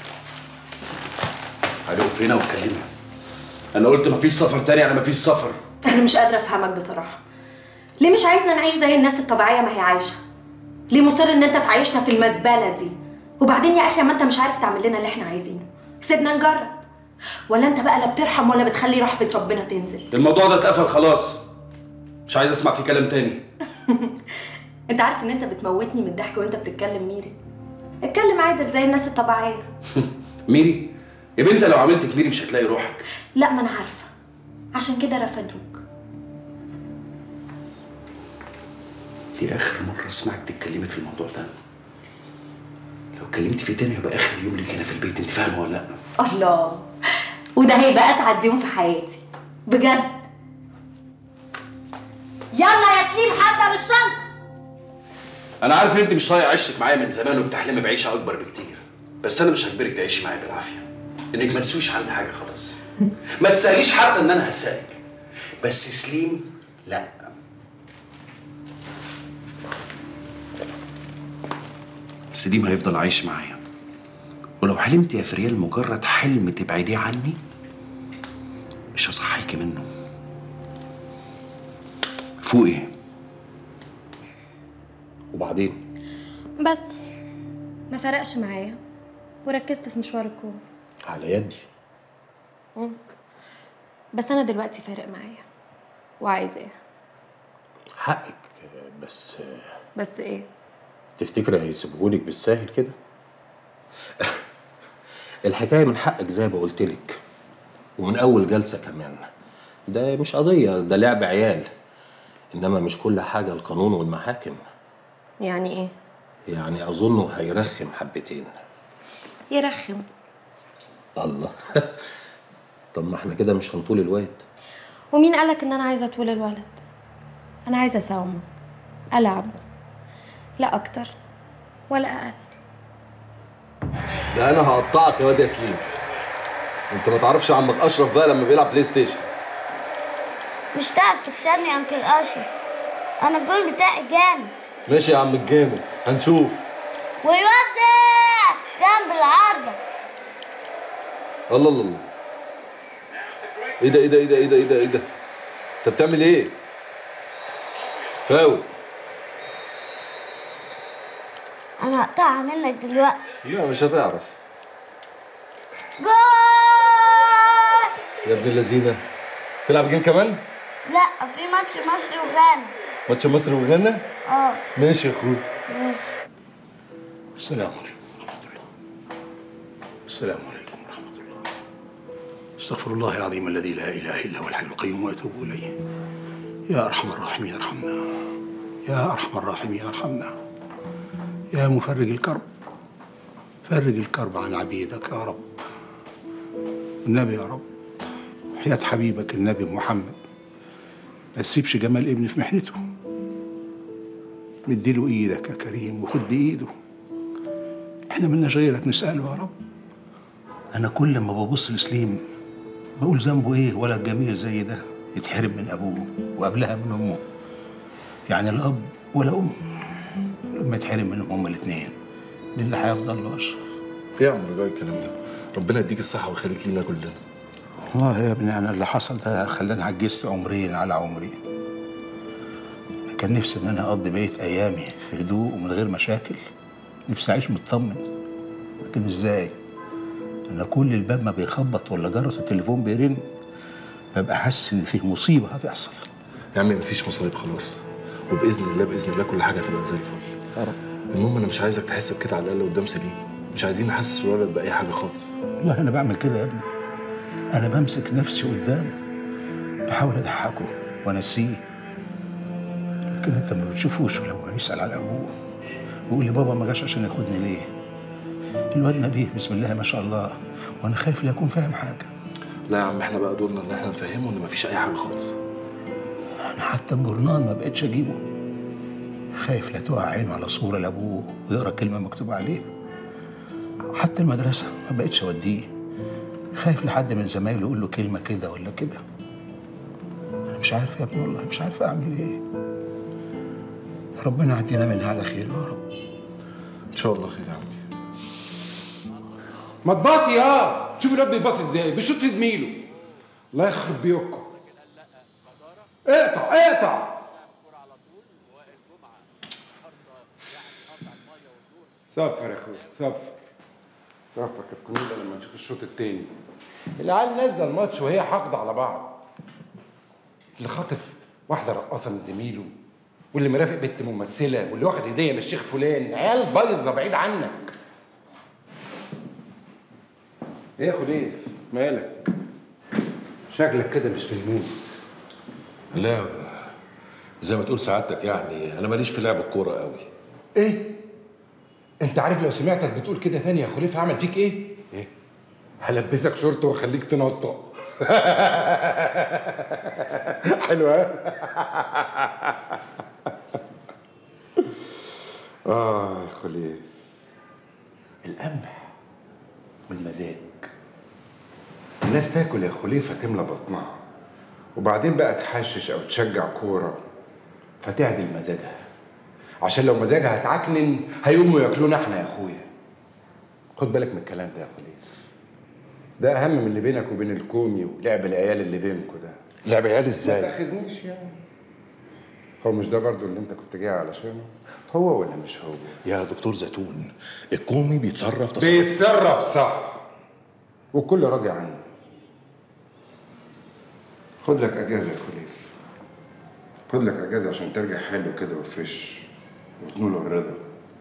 هنقف هنا واتكلمها انا قلت مفيش سفر تاني انا مفيش سفر انا مش قادرة افهمك بصراحة ليه مش عايزنا نعيش زي الناس الطبيعية ما هي عايشة ليه مصر ان انت تعيشنا في المزبلة دي وبعدين يا اخي ما انت مش عارف تعمل لنا اللي احنا عايزينه سيبنا نجرب ولا انت بقى لا بترحم ولا بتخلي رحمة ربنا تنزل الموضوع ده اتقفل خلاص مش عايز اسمع فيه كلام تاني انت عارف ان انت بتموتني من الضحك وانت بتتكلم ميري اتكلم عادل زي الناس الطبيعية ميري يا بنت لو عملتك ميري مش هتلاقي روحك لا ما انا عارفة عشان كده رفضوك دي اخر مره اسمعك تتكلمي في الموضوع ده لو اتكلمتي فيه تاني يبقى اخر يوم ليك هنا في البيت انت فاهمه ولا لا الله وده هيبقى اسعد يوم في حياتي بجد يلا يا سليم حضر الشنطة انا عارف ان انت مش طايقه عيشتك معايا من زمان وبتحلمي بعيشه اكبر بكتير بس انا مش هجبرك تعيشي معايا بالعافيه انك ما تسويش عندي حاجه خلاص ما تساليش حتى ان انا هساعدك بس سليم لا سليم هيفضل عايش معايا ولو حلمت يا فريال مجرد حلم تبعديه عني مش هصحيكي منه فوقي وبعدين بس ما فرقش معايا وركزت في مشوار الكون على يدي مم. بس انا دلوقتي فارق معايا وعايزة ايه حقك بس بس ايه تفتكري هيسيبهولك بالساهل كده الحكايه من حقك زي ما قلت لك ومن اول جلسه كمان ده مش قضيه ده لعب عيال انما مش كل حاجه القانون والمحاكم يعني ايه يعني اظنه هيرخم حبتين يرخم الله طب ما احنا كده مش هنطول الوقت ومين قالك ان انا عايزه اطول الولد انا عايزه اساومه العب لا اكتر ولا اقل ده انا هقطعك يا واد يا سليم انت ما تعرفش عمك اشرف بقى لما بيلعب بلاي ستيشن مش تعرف تكسبني يا انكل اشرف انا الجول بتاعي جامد ماشي يا عم الجامد هنشوف ويوسع جنب العارضة الله الله الله ايه ده ايه ده ايه ده ايه ده ايه ده ايه ده انت بتعمل ايه فاول انا هقطعها منك دلوقتي لا مش هتعرف جول يا ابن اللذينه تلعب جيم كمان لا في ماتش مصر وغانا ماتش مصر وغانا اه ماشي يا اخويا ماشي السلام عليكم السلام عليكم ورحمة الله استغفر الله العظيم الذي لا إله إلا هو الحي القيوم وأتوب إليه يا أرحم الراحمين ارحمنا يا أرحم الراحمين ارحمنا يا مفرج الكرب فرج الكرب عن عبيدك يا رب النبي يا رب حياة حبيبك النبي محمد ما تسيبش جمال ابني في محنته مديله ايدك يا كريم وخد بايده احنا ملناش غيرك نسأله يا رب انا كل ما ببص لسليم بقول ذنبه ايه ولا جميل زي ده يتحرم من ابوه وقبلها من امه يعني لا اب ولا ام لما يتحرم منهم هما الاثنين مين اللي هيفضل له اشرف ايه يا عم رجاء الكلام ده ربنا يديك الصحه ويخليك لينا كلنا والله يا ابني انا اللي حصل ده خلاني عجزت عمرين على عمري كان نفسي ان انا اقضي بقيه ايامي في هدوء ومن غير مشاكل نفسي اعيش مطمن لكن ازاي انا كل الباب ما بيخبط ولا جرس التليفون بيرن ببقى حاسس ان فيه مصيبه هتحصل يا عم مفيش مصايب خلاص وباذن الله باذن الله كل حاجه هتبقى زي الفل يا رب المهم انا مش عايزك تحس بكده على الاقل قدام سليم مش عايزين نحسس الولد باي حاجه خالص والله انا بعمل كده يا ابني انا بمسك نفسي قدامه بحاول اضحكه وانسيه لكن انت ما بتشوفوش ولما يسال على ابوه ويقول لي بابا ما جاش عشان ياخدني ليه الواد نبيه بسم الله ما شاء الله وانا خايف لا يكون فاهم حاجه لا يا عم احنا بقى دورنا ان احنا نفهمه ان مفيش اي حاجه خالص انا حتى الجورنال ما بقتش اجيبه خايف لا تقع عينه على صوره لابوه ويقرا كلمه مكتوبه عليها حتى المدرسه ما بقتش اوديه خايف لحد من زمايله يقول له كلمه كده ولا كده انا مش عارف يا ابني والله مش عارف اعمل ايه ربنا يعدينا منها على خير يا رب ان شاء الله خير يا عمي ما تباصي يا شوف الواد بيباصي ازاي بيشوط في زميله الله يخرب بيوتكم اقطع اقطع صفر يا اخويا صفر صفر كانت كوميديا لما نشوف الشوط التاني العيال نازله الماتش وهي حاقده على بعض اللي خاطف واحده رقاصه من زميله واللي مرافق بنت ممثله واللي واخد هديه من الشيخ فلان عيال بايظه بعيد عنك ايه يا خليف مالك شكلك كده مش في المود لا زي ما تقول سعادتك يعني انا ماليش في لعب الكوره قوي ايه انت عارف لو سمعتك بتقول كده تاني يا خليف هعمل فيك ايه ايه هلبسك شورت واخليك تنطق حلوه اه يا خليف القمح والمزاج الناس تاكل يا خليفه تملى بطنها وبعدين بقى تحشش او تشجع كوره فتعدل مزاجها عشان لو مزاجها هتعكنن هيقوموا ياكلونا احنا يا اخويا خد بالك من الكلام ده يا خليف ده اهم من اللي بينك وبين الكومي ولعب العيال اللي بينكوا ده لعب عيال ما ازاي تاخذنيش يعني هو مش ده برضو اللي انت كنت جاي علشانه هو ولا مش هو يا دكتور زيتون الكومي بيتصرف تصرف بيتصرف صح والكل راضي عنه خد لك اجازه يا خليف خد لك اجازه عشان ترجع حلو كده وفريش وتنول الرضا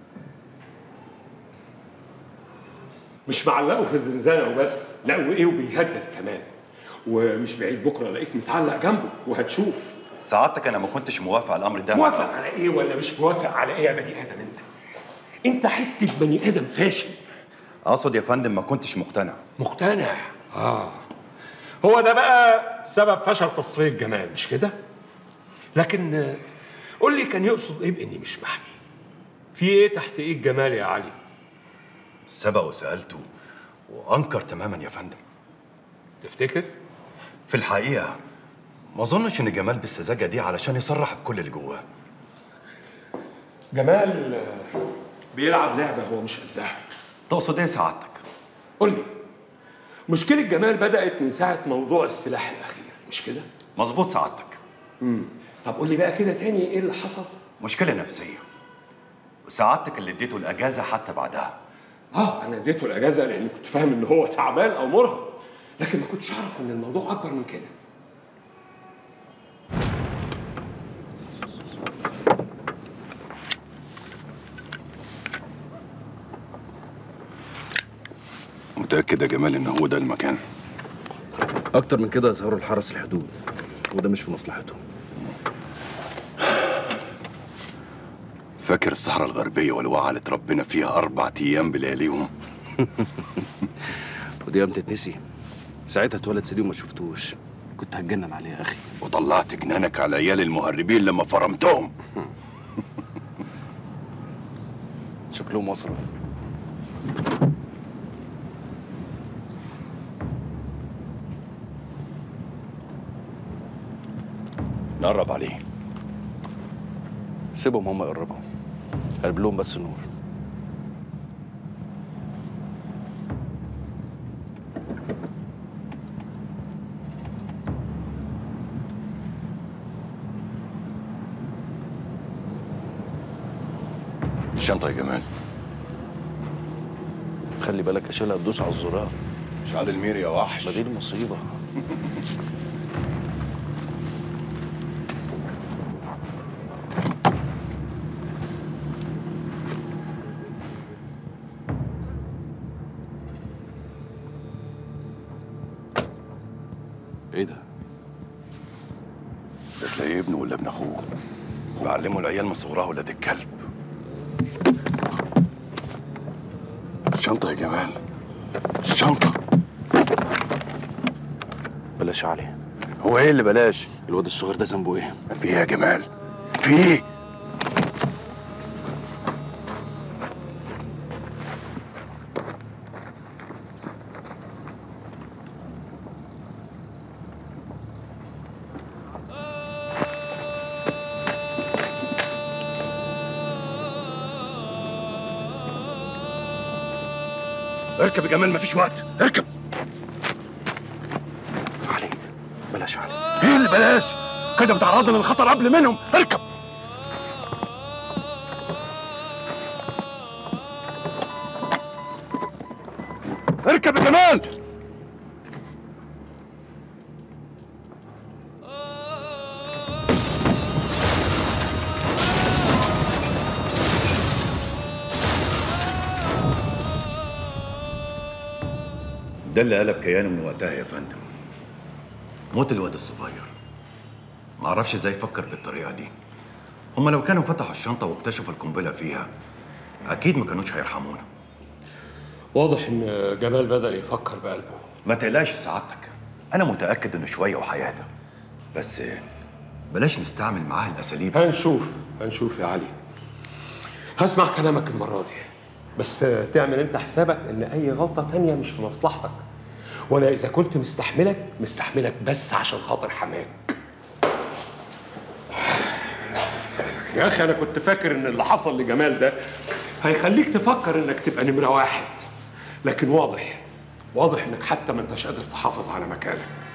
مش معلقه في الزنزانه وبس لا وايه وبيهدد كمان ومش بعيد بكره الاقيك متعلق جنبه وهتشوف سعادتك انا ما كنتش موافق على الامر ده موافق على ايه ولا مش موافق على ايه يا بني ادم انت انت حته بني ادم فاشل اقصد يا فندم ما كنتش مقتنع مقتنع اه هو ده بقى سبب فشل تصفيه جمال مش كده لكن آه، قول لي كان يقصد ايه باني مش محمي في ايه تحت ايد جمال يا علي سبق وسالته وانكر تماما يا فندم تفتكر في الحقيقه ما اظنش ان جمال بالسذاجه دي علشان يصرح بكل اللي جواه جمال آه، بيلعب لعبه هو مش قدها تقصد ايه سعادتك قول لي مشكله جمال بدات من ساعه موضوع السلاح الاخير مش كده مظبوط سعادتك امم طب قول لي بقى كده تاني ايه اللي حصل مشكله نفسيه وسعادتك اللي اديته الاجازه حتى بعدها اه انا اديته الاجازه لاني كنت فاهم ان هو تعبان او مرهق لكن ما كنتش اعرف ان الموضوع اكبر من كده متاكد يا جمال ان هو ده المكان اكتر من كده يظهروا الحرس الحدود وده مش في مصلحتهم فاكر الصحراء الغربيه والوعى اللي اتربينا فيها اربع ايام بلياليهم ودي قام تتنسي ساعتها اتولد سليم وما شفتوش كنت هتجنن عليه يا اخي وطلعت جنانك على عيال المهربين لما فرمتهم شكلهم وصلوا نقرب عليه سيبهم هم يقربوا قلب لهم بس النور الشنطة يا جمال خلي بالك اشيلها تدوس على الزرار مش على المير يا وحش ما دي المصيبه ايه ده؟ ده تلاقيه ابنه ولا ابن اخوه بعلمه العيال من صغرها ولاد الكلب الشنطة يا جمال الشنطة بلاش علي هو ايه اللي بلاش؟ الواد الصغير ده ذنبه ايه؟ في ايه يا جمال؟ في ايه؟ اركب يا جمال مفيش وقت اركب علي بلاش علي ايه اللي بلاش كده بتعرضنا للخطر قبل منهم اركب اركب يا جمال ده اللي قلب كيانه من وقتها يا فندم موت الواد الصغير معرفش ازاي فكر بالطريقه دي هما لو كانوا فتحوا الشنطه واكتشفوا القنبله فيها اكيد ما كانوش هيرحمونا واضح ان جمال بدا يفكر بقلبه ما تقلقش سعادتك انا متاكد انه شويه وهيهدى بس بلاش نستعمل معاه الاساليب هنشوف هنشوف يا علي هسمع كلامك المره دي بس تعمل انت حسابك ان اي غلطه تانية مش في مصلحتك وانا اذا كنت مستحملك مستحملك بس عشان خاطر حماك يا اخي انا كنت فاكر ان اللي حصل لجمال ده هيخليك تفكر انك تبقى نمره واحد لكن واضح واضح انك حتى ما انتش قادر تحافظ على مكانك